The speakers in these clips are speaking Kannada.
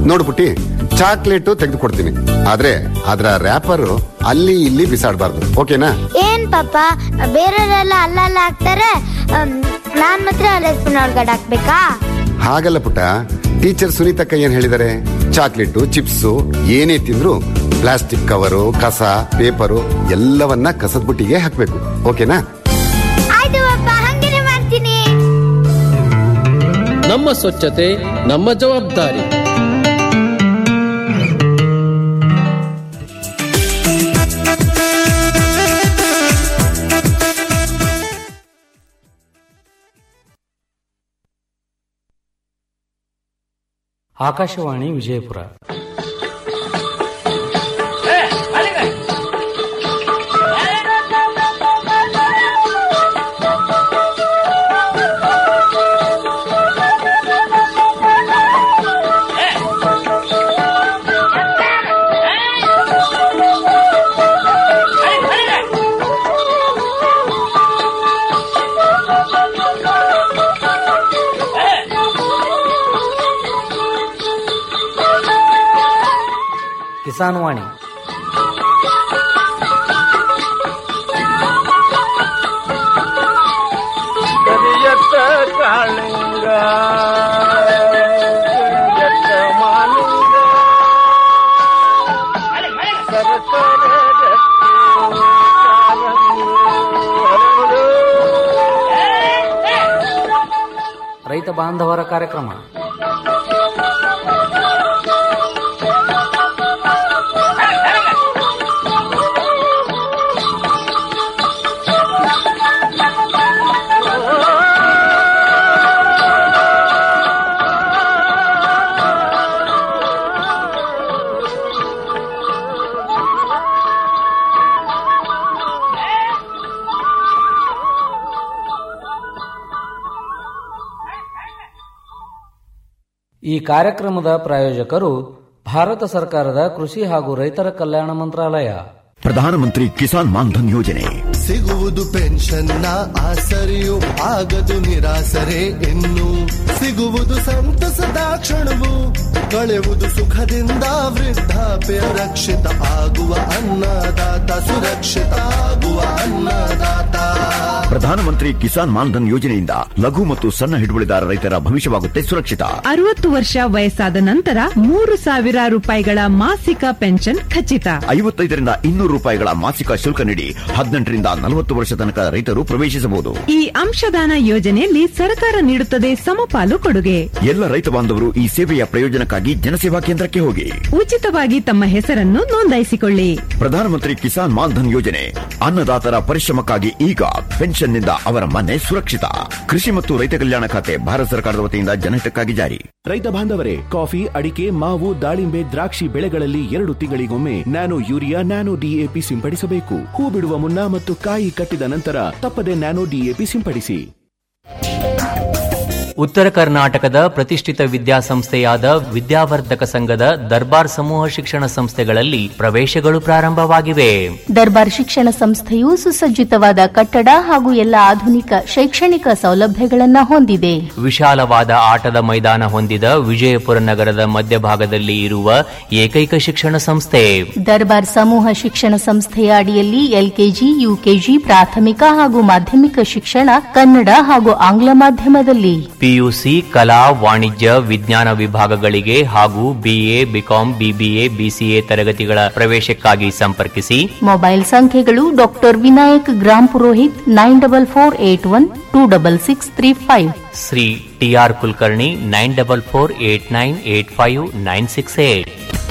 ನೋಡು ಪುಟ್ಟಿ ಚಾಕ್ಲೇಟ್ ತೆಗೆದುಕೊಡ್ತೀನಿ ಆದ್ರೆ ಅದರ ರ್ಯಾಪರ್ ಅಲ್ಲಿ ಇಲ್ಲಿ ಬಿಸಾಡಬಾರ್ದು ಓಕೆನಾ ಏನ್ ಪಾಪ ಬೇರೆಯವರೆಲ್ಲ ಅಲ್ಲಲ್ಲ ಹಾಕ್ತಾರೆ ಅಮ್, ನಾನ್ ಮಾತ್ರ ಡಸ್ಟ್ಬಿನ್ ಒಳಗಡೆ ಹಾಕ್ಬೇಕಾ ಹಾಗಲ್ಲ ಪುಟ್ಟ ಟೀಚರ್ ಸುನೀತಕ್ಕ ಏನ್ ಹೇಳಿದಾರೆ ಚಾಕ್ಲೇಟು ಚಿಪ್ಸು ಏನೇ ತಿಂದ್ರು ಪ್ಲಾಸ್ಟಿಕ್ ಕವರು ಕಸ ಪೇಪರು ಎಲ್ಲವನ್ನ ಕಸದ ಬುಟ್ಟಿಗೆ ಹಾಕ್ಬೇಕು ಓಕೆನಾ ಆಯ್ತು ಪಾಪ ಹಂಗೇನೆ ಮಾಡ್ತೀನಿ ನಮ್ಮ ಸ್ವಚ್ಛತೆ ನಮ್ಮ ಜವಾಬ್ದಾರಿ ಆಕಾಶವಾಣಿ ವಿಜಯಪುರ ಕಿಸಾನ್ ವಾಣಿ ಕರಿಯತ್ತ ಕಾಳಿಂಗ ಕರಿಯತ್ತ ಮಾಲಿಂಗ ಸರಸರ ರತ್ನ ಕಾರಂಗಿ ಹರಡು. ರೈತ ಬಾಂಧವರ ಕಾರ್ಯಕ್ರಮ ಈ ಕಾರ್ಯಕ್ರಮದ ಪ್ರಾಯೋಜಕರು ಭಾರತ ಸರ್ಕಾರದ ಕೃಷಿ ಹಾಗೂ ರೈತರ ಕಲ್ಯಾಣ ಮಂತ್ರಾಲಯ ಪ್ರಧಾನಮಂತ್ರಿ ಕಿಸಾನ್ ಮಾನ್ಧನ್ ಯೋಜನೆ ಸಿಗುವುದು ಪೆನ್ಷನ್ನ ಆಸರೆಯು ಆಗದು ನಿರಾಸರೆ ಇನ್ನು ಸಿಗುವುದು ಸಂತಸದ ಕ್ಷಣವು ಕಳೆಯುವುದು ಸುಖದಿಂದ ವೃದ್ಧಾಪ್ಯ ರಕ್ಷಿತ ಆಗುವ ಅನ್ನದಾತ ಸುರಕ್ಷಿತ ಆಗುವ ಅನ್ನದಾತ ಪ್ರಧಾನಮಂತ್ರಿ ಕಿಸಾನ್ ಮಾನ್ಧನ್ ಯೋಜನೆಯಿಂದ ಲಘು ಮತ್ತು ಸಣ್ಣ ಹಿಡುವಳಿದಾರ ರೈತರ ಭವಿಷ್ಯವಾಗುತ್ತೆ ಸುರಕ್ಷಿತ ಅರವತ್ತು ವರ್ಷ ವಯಸ್ಸಾದ ನಂತರ ಮೂರು ಸಾವಿರ ರೂಪಾಯಿಗಳ ಮಾಸಿಕ ಪೆನ್ಷನ್ ಖಚಿತ ಐವತ್ತೈದರಿಂದ ಇನ್ನೂರು ರೂಪಾಯಿಗಳ ಮಾಸಿಕ ಶುಲ್ಕ ನೀಡಿ ಹದಿನೆಂಟರಿಂದ ನಲವತ್ತು ವರ್ಷ ತನಕ ರೈತರು ಪ್ರವೇಶಿಸಬಹುದು ಈ ಅಂಶದಾನ ಯೋಜನೆಯಲ್ಲಿ ಸರ್ಕಾರ ನೀಡುತ್ತದೆ ಸಮಪಾಲು ಕೊಡುಗೆ ಎಲ್ಲ ರೈತ ಬಾಂಧವರು ಈ ಸೇವೆಯ ಪ್ರಯೋಜನಕ್ಕಾಗಿ ಜನಸೇವಾ ಕೇಂದ್ರಕ್ಕೆ ಹೋಗಿ ಉಚಿತವಾಗಿ ತಮ್ಮ ಹೆಸರನ್ನು ನೋಂದಾಯಿಸಿಕೊಳ್ಳಿ ಪ್ರಧಾನಮಂತ್ರಿ ಕಿಸಾನ್ ಮಾನ್ಧನ್ ಯೋಜನೆ ಅನ್ನದಾತರ ಪರಿಶ್ರಮಕ್ಕಾಗಿ ಈಗ ಪೆನ್ಷನ್ನಿಂದ ಅವರ ಮನೆ ಸುರಕ್ಷಿತ ಕೃಷಿ ಮತ್ತು ರೈತ ಕಲ್ಯಾಣ ಖಾತೆ ಭಾರತ ಸರ್ಕಾರದ ವತಿಯಿಂದ ಜನಹಿತಕ್ಕಾಗಿ ಜಾರಿ ರೈತ ಬಾಂಧವರೇ ಕಾಫಿ ಅಡಿಕೆ ಮಾವು ದಾಳಿಂಬೆ ದ್ರಾಕ್ಷಿ ಬೆಳೆಗಳಲ್ಲಿ ಎರಡು ತಿಂಗಳಿಗೊಮ್ಮೆ ನ್ಯಾನೋ ಯೂರಿಯಾ ನ್ಯಾನೋ ಡಿಎಪಿ ಸಿಂಪಡಿಸಬೇಕು ಹೂ ಬಿಡುವ ಮುನ್ನ ಮತ್ತು ಕಾಯಿ ಕಟ್ಟಿದ ನಂತರ ತಪ್ಪದೆ ನ್ಯಾನೋ ಡಿಎಪಿ ಸಿಂಪಡಿಸಿ ಉತ್ತರ ಕರ್ನಾಟಕದ ಪ್ರತಿಷ್ಠಿತ ವಿದ್ಯಾಸಂಸ್ಥೆಯಾದ ವಿದ್ಯಾವರ್ಧಕ ಸಂಘದ ದರ್ಬಾರ್ ಸಮೂಹ ಶಿಕ್ಷಣ ಸಂಸ್ಥೆಗಳಲ್ಲಿ ಪ್ರವೇಶಗಳು ಪ್ರಾರಂಭವಾಗಿವೆ ದರ್ಬಾರ್ ಶಿಕ್ಷಣ ಸಂಸ್ಥೆಯು ಸುಸಜ್ಜಿತವಾದ ಕಟ್ಟಡ ಹಾಗೂ ಎಲ್ಲ ಆಧುನಿಕ ಶೈಕ್ಷಣಿಕ ಸೌಲಭ್ಯಗಳನ್ನ ಹೊಂದಿದೆ ವಿಶಾಲವಾದ ಆಟದ ಮೈದಾನ ಹೊಂದಿದ ವಿಜಯಪುರ ನಗರದ ಮಧ್ಯಭಾಗದಲ್ಲಿ ಇರುವ ಏಕೈಕ ಶಿಕ್ಷಣ ಸಂಸ್ಥೆ ದರ್ಬಾರ್ ಸಮೂಹ ಶಿಕ್ಷಣ ಸಂಸ್ಥೆಯ ಅಡಿಯಲ್ಲಿ ಎಲ್ಕೆಜಿ ಯುಕೆಜಿ ಪ್ರಾಥಮಿಕ ಹಾಗೂ ಮಾಧ್ಯಮಿಕ ಶಿಕ್ಷಣ ಕನ್ನಡ ಹಾಗೂ ಆಂಗ್ಲ ಮಾಧ್ಯಮದಲ್ಲಿ ಪಿಯುಸಿ ಕಲಾ ವಾಣಿಜ್ಯ ವಿಜ್ಞಾನ ವಿಭಾಗಗಳಿಗೆ ಹಾಗೂ ಬಿಎ ಬಿಕಾಂ ಬಿಬಿಎ ಬಿಸಿಎ ತರಗತಿಗಳ ಪ್ರವೇಶಕ್ಕಾಗಿ ಸಂಪರ್ಕಿಸಿ ಮೊಬೈಲ್ ಸಂಖ್ಯೆಗಳು doctor Vinayak Grampurohit nine double four eight one two double six three five Shri TR Kulkarni nine double four eight nine eight five nine six eight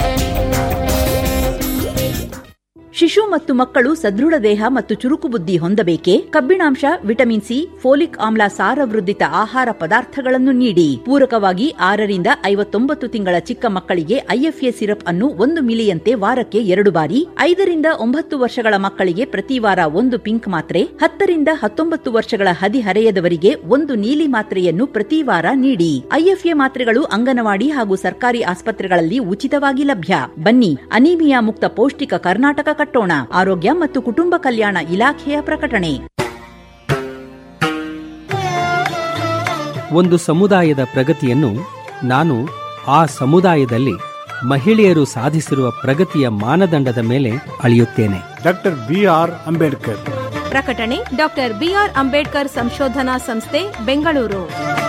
ಶಿಶು ಮತ್ತು ಮಕ್ಕಳು ಸದೃಢ ದೇಹ ಮತ್ತು ಚುರುಕು ಬುದ್ಧಿ ಹೊಂದಬೇಕೆ ಕಬ್ಬಿಣಾಂಶ ವಿಟಮಿನ್ ಸಿ ಫೋಲಿಕ್ ಆಮ್ಲ ಸಾರವೃದ್ಧಿತ ಆಹಾರ ಪದಾರ್ಥಗಳನ್ನು ನೀಡಿ ಪೂರಕವಾಗಿ ಆರರಿಂದ ಐವತ್ತೊಂಬತ್ತು ತಿಂಗಳ ಚಿಕ್ಕ ಮಕ್ಕಳಿಗೆ ಐಎಫ್ಎ ಸಿರಪ್ ಅನ್ನು ಒಂದು ಮಿಲಿಯಂತೆ ವಾರಕ್ಕೆ ಎರಡು ಬಾರಿ ಐದರಿಂದ ಒಂಬತ್ತು ವರ್ಷಗಳ ಮಕ್ಕಳಿಗೆ ಪ್ರತಿ ವಾರ ಒಂದು ಪಿಂಕ್ ಮಾತ್ರೆ ಹತ್ತರಿಂದ ಹತ್ತೊಂಬತ್ತು ವರ್ಷಗಳ ಹದಿಹರೆಯದವರಿಗೆ ಒಂದು ನೀಲಿ ಮಾತ್ರೆಯನ್ನು ಪ್ರತಿ ವಾರ ನೀಡಿ ಐಎಫ್ಎ ಮಾತ್ರೆಗಳು ಅಂಗನವಾಡಿ ಹಾಗೂ ಸರ್ಕಾರಿ ಆಸ್ಪತ್ರೆಗಳಲ್ಲಿ ಉಚಿತವಾಗಿ ಲಭ್ಯ ಬನ್ನಿ ಅನೀಮಿಯಾ ಮುಕ್ತ ಪೌಷ್ಟಿಕ ಕರ್ನಾಟಕ ಕಟ್ಟೋಣ ಆರೋಗ್ಯ ಮತ್ತು ಕುಟುಂಬ ಕಲ್ಯಾಣ ಇಲಾಖೆಯ ಪ್ರಕಟಣೆ ಒಂದು ಸಮುದಾಯದ ಪ್ರಗತಿಯನ್ನು ನಾನು ಆ ಸಮುದಾಯದಲ್ಲಿ ಮಹಿಳೆಯರು ಸಾಧಿಸಿರುವ ಪ್ರಗತಿಯ ಮಾನದಂಡದ ಮೇಲೆ ಅಳೆಯುತ್ತೇನೆ ಡಾಕ್ಟರ್ ಬಿ ಆರ್ ಅಂಬೇಡ್ಕರ್ ಪ್ರಕಟಣೆ ಡಾಕ್ಟರ್ ಬಿಆರ್ ಅಂಬೇಡ್ಕರ್ ಸಂಶೋಧನಾ ಸಂಸ್ಥೆ ಬೆಂಗಳೂರು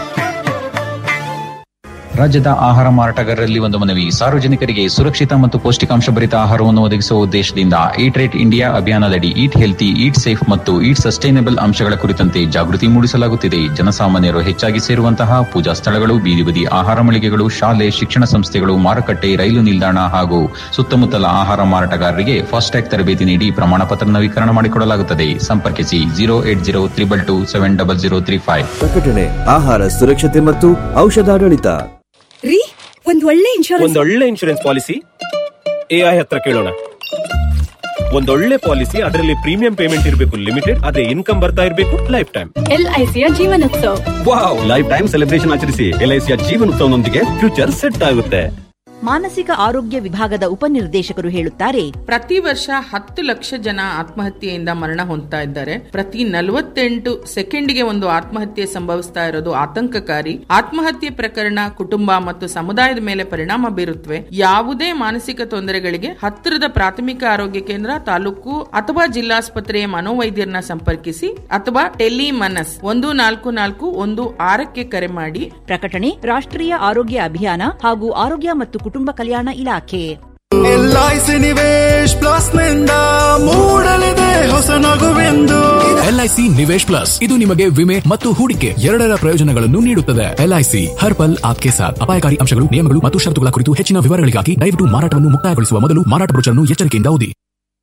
ರಾಜ್ಯದ ಆಹಾರ ಮಾರಾಟಗಾರರಲ್ಲಿ ಒಂದು ಮನವಿ ಸಾರ್ವಜನಿಕರಿಗೆ ಸುರಕ್ಷಿತ ಮತ್ತು ಪೌಷ್ಟಿಕಾಂಶ ಭರಿತ ಆಹಾರವನ್ನು ಒದಗಿಸುವ ಉದ್ದೇಶದಿಂದ ಈಟ್ ರೇಟ್ ಇಂಡಿಯಾ ಅಭಿಯಾನದಡಿ ಈಟ್ ಹೆಲ್ತಿ ಈಟ್ ಸೇಫ್ ಮತ್ತು ಈಟ್ ಸಸ್ಟೈನಬಲ್ ಅಂಶಗಳ ಕುರಿತಂತೆ ಜಾಗೃತಿ ಮೂಡಿಸಲಾಗುತ್ತಿದೆ ಜನಸಾಮಾನ್ಯರು ಹೆಚ್ಚಾಗಿ ಸೇರುವಂತಹ ಪೂಜಾ ಸ್ಥಳಗಳು ಬೀದಿ ಬದಿ ಆಹಾರ ಮಳಿಗೆಗಳು ಶಾಲೆ ಶಿಕ್ಷಣ ಸಂಸ್ಥೆಗಳು ಮಾರುಕಟ್ಟೆ ರೈಲು ನಿಲ್ದಾಣ ಹಾಗೂ ಸುತ್ತಮುತ್ತಲ ಆಹಾರ ಮಾರಾಟಗಾರರಿಗೆ ಫಾಸ್ಟ್ಯಾಗ್ ತರಬೇತಿ ನೀಡಿ ಪ್ರಮಾಣ ಪತ್ರ ನವೀಕರಣ ಮಾಡಿಕೊಡಲಾಗುತ್ತದೆ ಸಂಪರ್ಕಿಸಿ zero eight zero triple two seven double zero three five ಪ್ರಕಟಣೆ ಆಹಾರ ಸುರಕ್ಷತೆ ಮತ್ತು ಔಷಧಾಡಳಿತ ರೀ ಒಂದ್ ಒಳ್ಳೆ ಇನ್ಶೂರೆನ್ಸ್ ಒಂದೊಳ್ಳೆ ಇನ್ಶೂರೆನ್ಸ್ ಪಾಲಿಸಿ ಎಐ ಹತ್ರ ಕೇಳೋಣ ಒಂದೊಳ್ಳೆ ಪಾಲಿಸಿ ಅದರಲ್ಲಿ ಪ್ರೀಮಿಯಂ ಪೇಮೆಂಟ್ ಇರಬೇಕು ಲಿಮಿಟೆಡ್ ಅದೇ ಇನ್ಕಮ್ ಬರ್ತಾ ಇರಬೇಕು ಲೈಫ್ ಟೈಮ್ ಎಲ್ಐಸಿಯ ಜೀವನೋತ್ಸವ ವಾವ್ ಲೈಫ್ ಟೈಮ್ ಸೆಲೆಬ್ರೇಷನ್ ಆಚರಿಸಿ ಎಲ್ಐಸಿಯ ಜೀವನೋತ್ಸವನೊಂದಿಗೆ ಫ್ಯೂಚರ್ ಸೆಟ್ ಆಗುತ್ತೆ ಮಾನಸಿಕ ಆರೋಗ್ಯ ವಿಭಾಗದ ಉಪನಿರ್ದೇಶಕರು ಹೇಳುತ್ತಾರೆ ಪ್ರತಿ ವರ್ಷ ಹತ್ತು ಲಕ್ಷ ಜನ ಆತ್ಮಹತ್ಯೆಯಿಂದ ಮರಣ ಹೊಂದ್ತಾ ಇದ್ದಾರೆ ಪ್ರತಿ ನಲವತ್ತೆಂಟು ಸೆಕೆಂಡ್ಗೆ ಒಂದು ಆತ್ಮಹತ್ಯೆ ಸಂಭವಿಸ್ತಾ ಇರೋದು ಆತಂಕಕಾರಿ ಆತ್ಮಹತ್ಯೆ ಪ್ರಕರಣ ಕುಟುಂಬ ಮತ್ತು ಸಮುದಾಯದ ಮೇಲೆ ಪರಿಣಾಮ ಬೀರುತ್ತವೆ ಯಾವುದೇ ಮಾನಸಿಕ ತೊಂದರೆಗಳಿಗೆ ಹತ್ತಿರದ ಪ್ರಾಥಮಿಕ ಆರೋಗ್ಯ ಕೇಂದ್ರ ತಾಲೂಕು ಅಥವಾ ಜಿಲ್ಲಾಸ್ಪತ್ರೆಯ ಮನೋವೈದ್ಯರನ್ನ ಸಂಪರ್ಕಿಸಿ ಅಥವಾ ಟೆಲಿ ಮನಸ್ ಒಂದು ನಾಲ್ಕು ನಾಲ್ಕು ಒಂದು ಆರಕ್ಕೆ ಕರೆ ಮಾಡಿ ಪ್ರಕಟಣೆ ರಾಷ್ಟ್ರೀಯ ಆರೋಗ್ಯ ಅಭಿಯಾನ ಹಾಗೂ ಆರೋಗ್ಯ ಮತ್ತು ಕುಟುಂಬ ಕಲ್ಯಾಣ ಇಲಾಖೆ ಎಲ್ಐಸಿ ನಿವೇಶ್ ಪ್ಲಸ್ ನಿಂದ ಮೂಡಲಿದೆ ಹೊಸ ನಗುವೆಂದು ಎಲ್ಐಸಿ ನಿವೇಶ್ ಪ್ಲಸ್ ಇದು ನಿಮಗೆ ವಿಮೆ ಮತ್ತು ಹೂಡಿಕೆ ಎರಡರ ಪ್ರಯೋಜನಗಳನ್ನು ನೀಡುತ್ತದೆ ಎಲ್ಐಸಿ ಹರ್ ಪಲ್ ಆಪ್ಕೆ ಸಾಥ್ ಅಪಾಯಕಾರಿ ಅಂಶಗಳು ನಿಯಮಗಳು ಮತ್ತು ಷರತ್ತುಗಳ ಕುರಿತು ಹೆಚ್ಚಿನ ವಿವರಗಳಿಗಾಗಿ ದಯವಿಟ್ಟು ಮಾರಾಟವನ್ನು ಮುಕ್ತಾಯಗೊಳಿಸುವ ಮೊದಲು ಮಾರಾಟ ಬ್ರೋಚರ್ನ್ನು ಎಚ್ಚರಿಕೆಯಿಂದ ಓದಿ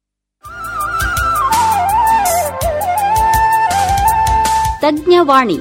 ತಜ್ಞವಾಣಿ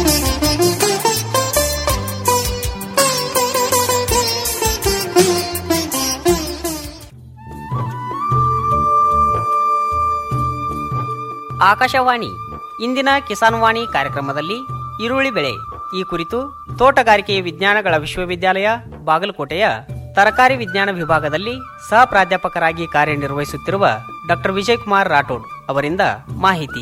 ಆಕಾಶವಾಣಿ ಇಂದಿನ ಕಿಸಾನ್ ವಾಣಿ ಕಾರ್ಯಕ್ರಮದಲ್ಲಿ ಈರುಳ್ಳಿ ಬೆಳೆ ಈ ಕುರಿತು ತೋಟಗಾರಿಕೆ ವಿಜ್ಞಾನಗಳ ವಿಶ್ವವಿದ್ಯಾಲಯ ಬಾಗಲಕೋಟೆಯ ತರಕಾರಿ ವಿಜ್ಞಾನ ವಿಭಾಗದಲ್ಲಿ ಸಹ ಪ್ರಾಧ್ಯಾಪಕರಾಗಿ ಕಾರ್ಯನಿರ್ವಹಿಸುತ್ತಿರುವ ಡಾಕ್ಟರ್ ವಿಜಯಕುಮಾರ್ ರಾಠೋಡ್ ಅವರಿಂದ ಮಾಹಿತಿ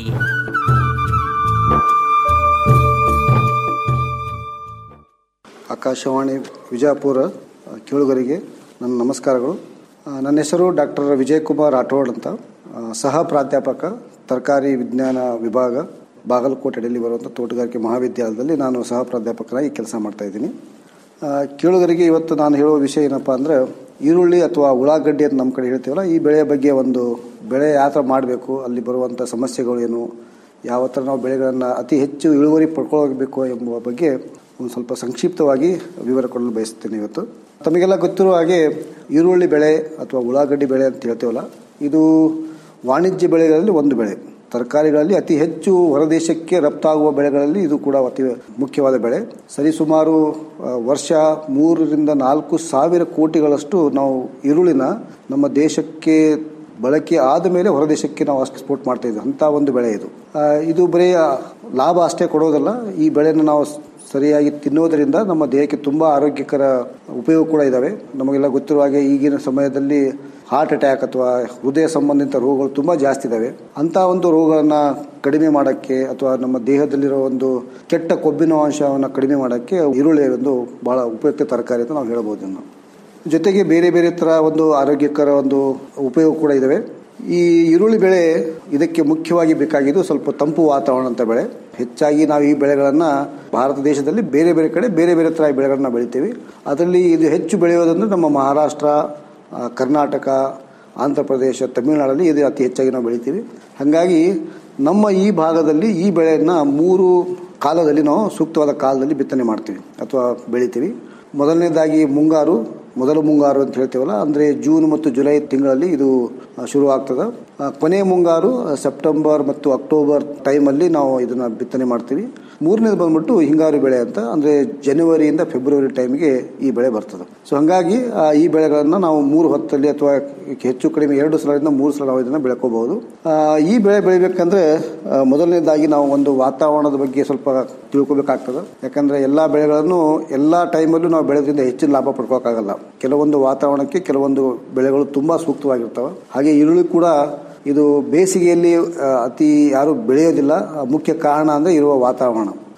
ಆಕಾಶವಾಣಿ ವಿಜಯಪುರ ಕೇಳುಗರಿಗೆ ನನ್ನ ನಮಸ್ಕಾರಗಳು ಆ, ನನ್ನ ಹೆಸರು ಡಾಕ್ಟರ್ ವಿಜಯಕುಮಾರ್ ರಾಠೋಡ್ ಅಂತ ಆ, ಸಹ ಪ್ರಾಧ್ಯಾಪಕ ತರಕಾರಿ ವಿಜ್ಞಾನ ವಿಭಾಗ ಬಾಗಲಕೋಟೆಯಲ್ಲಿ ಬರುವಂಥ ತೋಟಗಾರಿಕೆ ಮಹಾವಿದ್ಯಾಲಯದಲ್ಲಿ ನಾನು ಸಹ ಪ್ರಾಧ್ಯಾಪಕರಾಗಿ ಕೆಲಸ ಮಾಡ್ತಾ ಇದ್ದೀನಿ ಆ, ಕೇಳುಗರಿಗೆ ಇವತ್ತು ನಾನು ಹೇಳುವ ವಿಷಯ ಏನಪ್ಪ ಅಂದರೆ ಈರುಳ್ಳಿ ಅಥವಾ ಉಳ್ಳಾಗಡ್ಡಿ ಅಂತ ನಮ್ಮ ಕಡೆ ಹೇಳ್ತೀವಲ್ಲ ಈ ಬೆಳೆಯ ಬಗ್ಗೆ ಒಂದು ಬೆಳೆ ಯಾವ ಥರ ಮಾಡಬೇಕು ಅಲ್ಲಿ ಬರುವಂಥ ಸಮಸ್ಯೆಗಳು ಏನು ಯಾವ ಥರ ನಾವು ಬೆಳೆಗಳನ್ನು ಅತಿ ಹೆಚ್ಚು ಇಳುವರಿ ಪಡ್ಕೊಳ್ಬೇಕು ಎಂಬುವ ಬಗ್ಗೆ ಒಂದು ಸ್ವಲ್ಪ ಸಂಕ್ಷಿಪ್ತವಾಗಿ ವಿವರ ಕೊಡಲು ಬಯಸ್ತೇನೆ ಇವತ್ತು ತಮಗೆಲ್ಲ ಗೊತ್ತಿರುವ ಹಾಗೆ ಈರುಳ್ಳಿ ಬೆಳೆ ಅಥವಾ ಉಳ್ಳಾಗಡ್ಡಿ ಬೆಳೆ ಅಂತ ಹೇಳ್ತೀವಲ್ಲ ಇದು ವಾಣಿಜ್ಯ ಬೆಳೆಗಳಲ್ಲಿ ಒಂದು ಬೆಳೆ ತರಕಾರಿಗಳಲ್ಲಿ ಅತಿ ಹೆಚ್ಚು ಹೊರದೇಶಕ್ಕೆ ರಫ್ತಾಗುವ ಬೆಳೆಗಳಲ್ಲಿ ಇದು ಕೂಡ ಅತಿ ಮುಖ್ಯವಾದ ಬೆಳೆ ಸರಿಸುಮಾರು ಆ, ವರ್ಷ ಮೂರರಿಂದ ನಾಲ್ಕು ಸಾವಿರ ಕೋಟಿಗಳಷ್ಟು ನಾವು ಈರುಳ್ಳಿನ ನಮ್ಮ ದೇಶಕ್ಕೆ ಬಳಕೆ ಆದ ಮೇಲೆ ಹೊರದೇಶಕ್ಕೆ ನಾವು ಎಕ್ಸ್ಪೋರ್ಟ್ ಮಾಡ್ತಾ ಇದ್ದೀವಿ ಅಂಥ ಒಂದು ಬೆಳೆ ಇದು ಆ, ಇದು ಬರೀ ಆ, ಲಾಭ ಅಷ್ಟೇ ಕೊಡೋದಲ್ಲ ಈ ಬೆಳೆಯನ್ನು ನಾವು ಸರಿಯಾಗಿ ತಿನ್ನೋದರಿಂದ ನಮ್ಮ ದೇಹಕ್ಕೆ ತುಂಬ ಆರೋಗ್ಯಕರ ಉಪಯೋಗ ಕೂಡ ಇದ್ದಾವೆ ನಮಗೆಲ್ಲ ಗೊತ್ತಿರುವ ಹಾಗೆ ಈಗಿನ ಸಮಯದಲ್ಲಿ ಹಾರ್ಟ್ ಅಟ್ಯಾಕ್ ಅಥವಾ ಹೃದಯ ಸಂಬಂಧಿತ ರೋಗಗಳು ತುಂಬ ಜಾಸ್ತಿ ಇದ್ದಾವೆ ಅಂಥ ಒಂದು ರೋಗಗಳನ್ನು ಕಡಿಮೆ ಮಾಡೋಕ್ಕೆ ಅಥವಾ ನಮ್ಮ ದೇಹದಲ್ಲಿರೋ ಒಂದು ಕೆಟ್ಟ ಕೊಬ್ಬಿನ ಅಂಶವನ್ನು ಕಡಿಮೆ ಮಾಡೋಕ್ಕೆ ಈರುಳ್ಳಿ ಒಂದು ಬಹಳ ಉಪಯುಕ್ತ ತರಕಾರಿ ಅಂತ ನಾವು ಹೇಳ್ಬೋದು ಇನ್ನು ಜೊತೆಗೆ ಬೇರೆ ಬೇರೆ ಥರ ಒಂದು ಆರೋಗ್ಯಕರ ಒಂದು ಉಪಯೋಗ ಕೂಡ ಇದ್ದಾವೆ ಈ ಈರುಳ್ಳಿ ಬೆಳೆ ಇದಕ್ಕೆ ಮುಖ್ಯವಾಗಿ ಬೇಕಾಗಿದ್ದು ಸ್ವಲ್ಪ ತಂಪು ವಾತಾವರಣ ಅಂತ ಬೆಳೆ ಹೆಚ್ಚಾಗಿ ನಾವು ಈ ಬೆಳೆಗಳನ್ನು ಭಾರತ ದೇಶದಲ್ಲಿ ಬೇರೆ ಬೇರೆ ಕಡೆ ಬೇರೆ ಬೇರೆ ಥರ ಬೆಳೆಗಳನ್ನ ಬೆಳಿತೀವಿ ಅದರಲ್ಲಿ ಇದು ಹೆಚ್ಚು ಬೆಳೆಯೋದಂದ್ರೆ ನಮ್ಮ ಮಹಾರಾಷ್ಟ್ರ ಆ, ಕರ್ನಾಟಕ ಆಂಧ್ರ ಪ್ರದೇಶ ತಮಿಳುನಾಡಲ್ಲಿ ಇದು ಅತಿ ಹೆಚ್ಚಾಗಿ ನಾವು ಬೆಳಿತೀವಿ ಹಾಗಾಗಿ ನಮ್ಮ ಈ ಭಾಗದಲ್ಲಿ ಈ ಬೆಳೆಯನ್ನು ಮೂರು ಕಾಲದಲ್ಲಿ ನಾವು ಸೂಕ್ತವಾದ ಕಾಲದಲ್ಲಿ ಬಿತ್ತನೆ ಮಾಡ್ತೀವಿ ಅಥವಾ ಬೆಳಿತೀವಿ ಮೊದಲನೇದಾಗಿ ಮುಂಗಾರು ಮೊದಲ ಮುಂಗಾರು ಅಂತ ಹೇಳ್ತೀವಲ್ಲ ಅಂದರೆ ಜೂನ್ ಮತ್ತು ಜುಲೈ ತಿಂಗಳಲ್ಲಿ ಇದು ಆ, ಶುರು ಆಗ್ತದೆ ಆ, ಕೊನೆಯ ಮುಂಗಾರು ಆ, ಸೆಪ್ಟೆಂಬರ್ ಮತ್ತು ಅಕ್ಟೋಬರ್ ಟೈಮಲ್ಲಿ ನಾವು ಇದನ್ನು ಬಿತ್ತನೆ ಮಾಡ್ತೀವಿ ಮೂರನೇದು ಬಂದ್ಬಿಟ್ಟು ಹಿಂಗಾರು ಬೆಳೆ ಅಂತ ಅಂದರೆ ಜನವರಿಯಿಂದ ಫೆಬ್ರವರಿ ಟೈಮ್ಗೆ ಈ ಬೆಳೆ ಬರ್ತದೆ ಸೊ ಹಾಗಾಗಿ ಆ, ಈ ಬೆಳೆಗಳನ್ನು ನಾವು ಮೂರು ಹೊತ್ತಲ್ಲಿ ಅಥವಾ ಹೆಚ್ಚು ಕಡಿಮೆ ಎರಡು ಸಲದಿಂದ ಮೂರು ಸಲ ನಾವು ಇದನ್ನು ಬೆಳ್ಕೋಬಹುದು ಆ, ಈ ಬೆಳೆ ಬೆಳಿಬೇಕಂದ್ರೆ ಆ, ಮೊದಲನೇದಾಗಿ ನಾವು ಒಂದು ವಾತಾವರಣದ ಬಗ್ಗೆ ಸ್ವಲ್ಪ ತಿಳ್ಕೊಬೇಕಾಗ್ತದೆ ಯಾಕಂದ್ರೆ ಎಲ್ಲಾ ಬೆಳೆಗಳನ್ನು ಎಲ್ಲಾ ಟೈಮಲ್ಲೂ ನಾವು ಬೆಳೆದ್ರಿಂದ ಹೆಚ್ಚಿನ ಲಾಭ ಪಡ್ಕೋಕ್ಕಾಗಲ್ಲ ಕೆಲವೊಂದು ವಾತಾವರಣಕ್ಕೆ ಕೆಲವೊಂದು ಬೆಳೆಗಳು ತುಂಬಾ ಸೂಕ್ತವಾಗಿರ್ತವೆ ಹಾಗೆ ಈರುಳ್ಳಿ ಕೂಡ ಇದು ಬೇಸಿಗೆಯಲ್ಲಿ ಆ, ಅತಿ ಯಾರು ಬೆಳೆಯೋದಿಲ್ಲ ಆ, ಮುಖ್ಯ ಕಾರಣ ಅಂದ್ರೆ ಇರುವ ವಾತಾವರಣ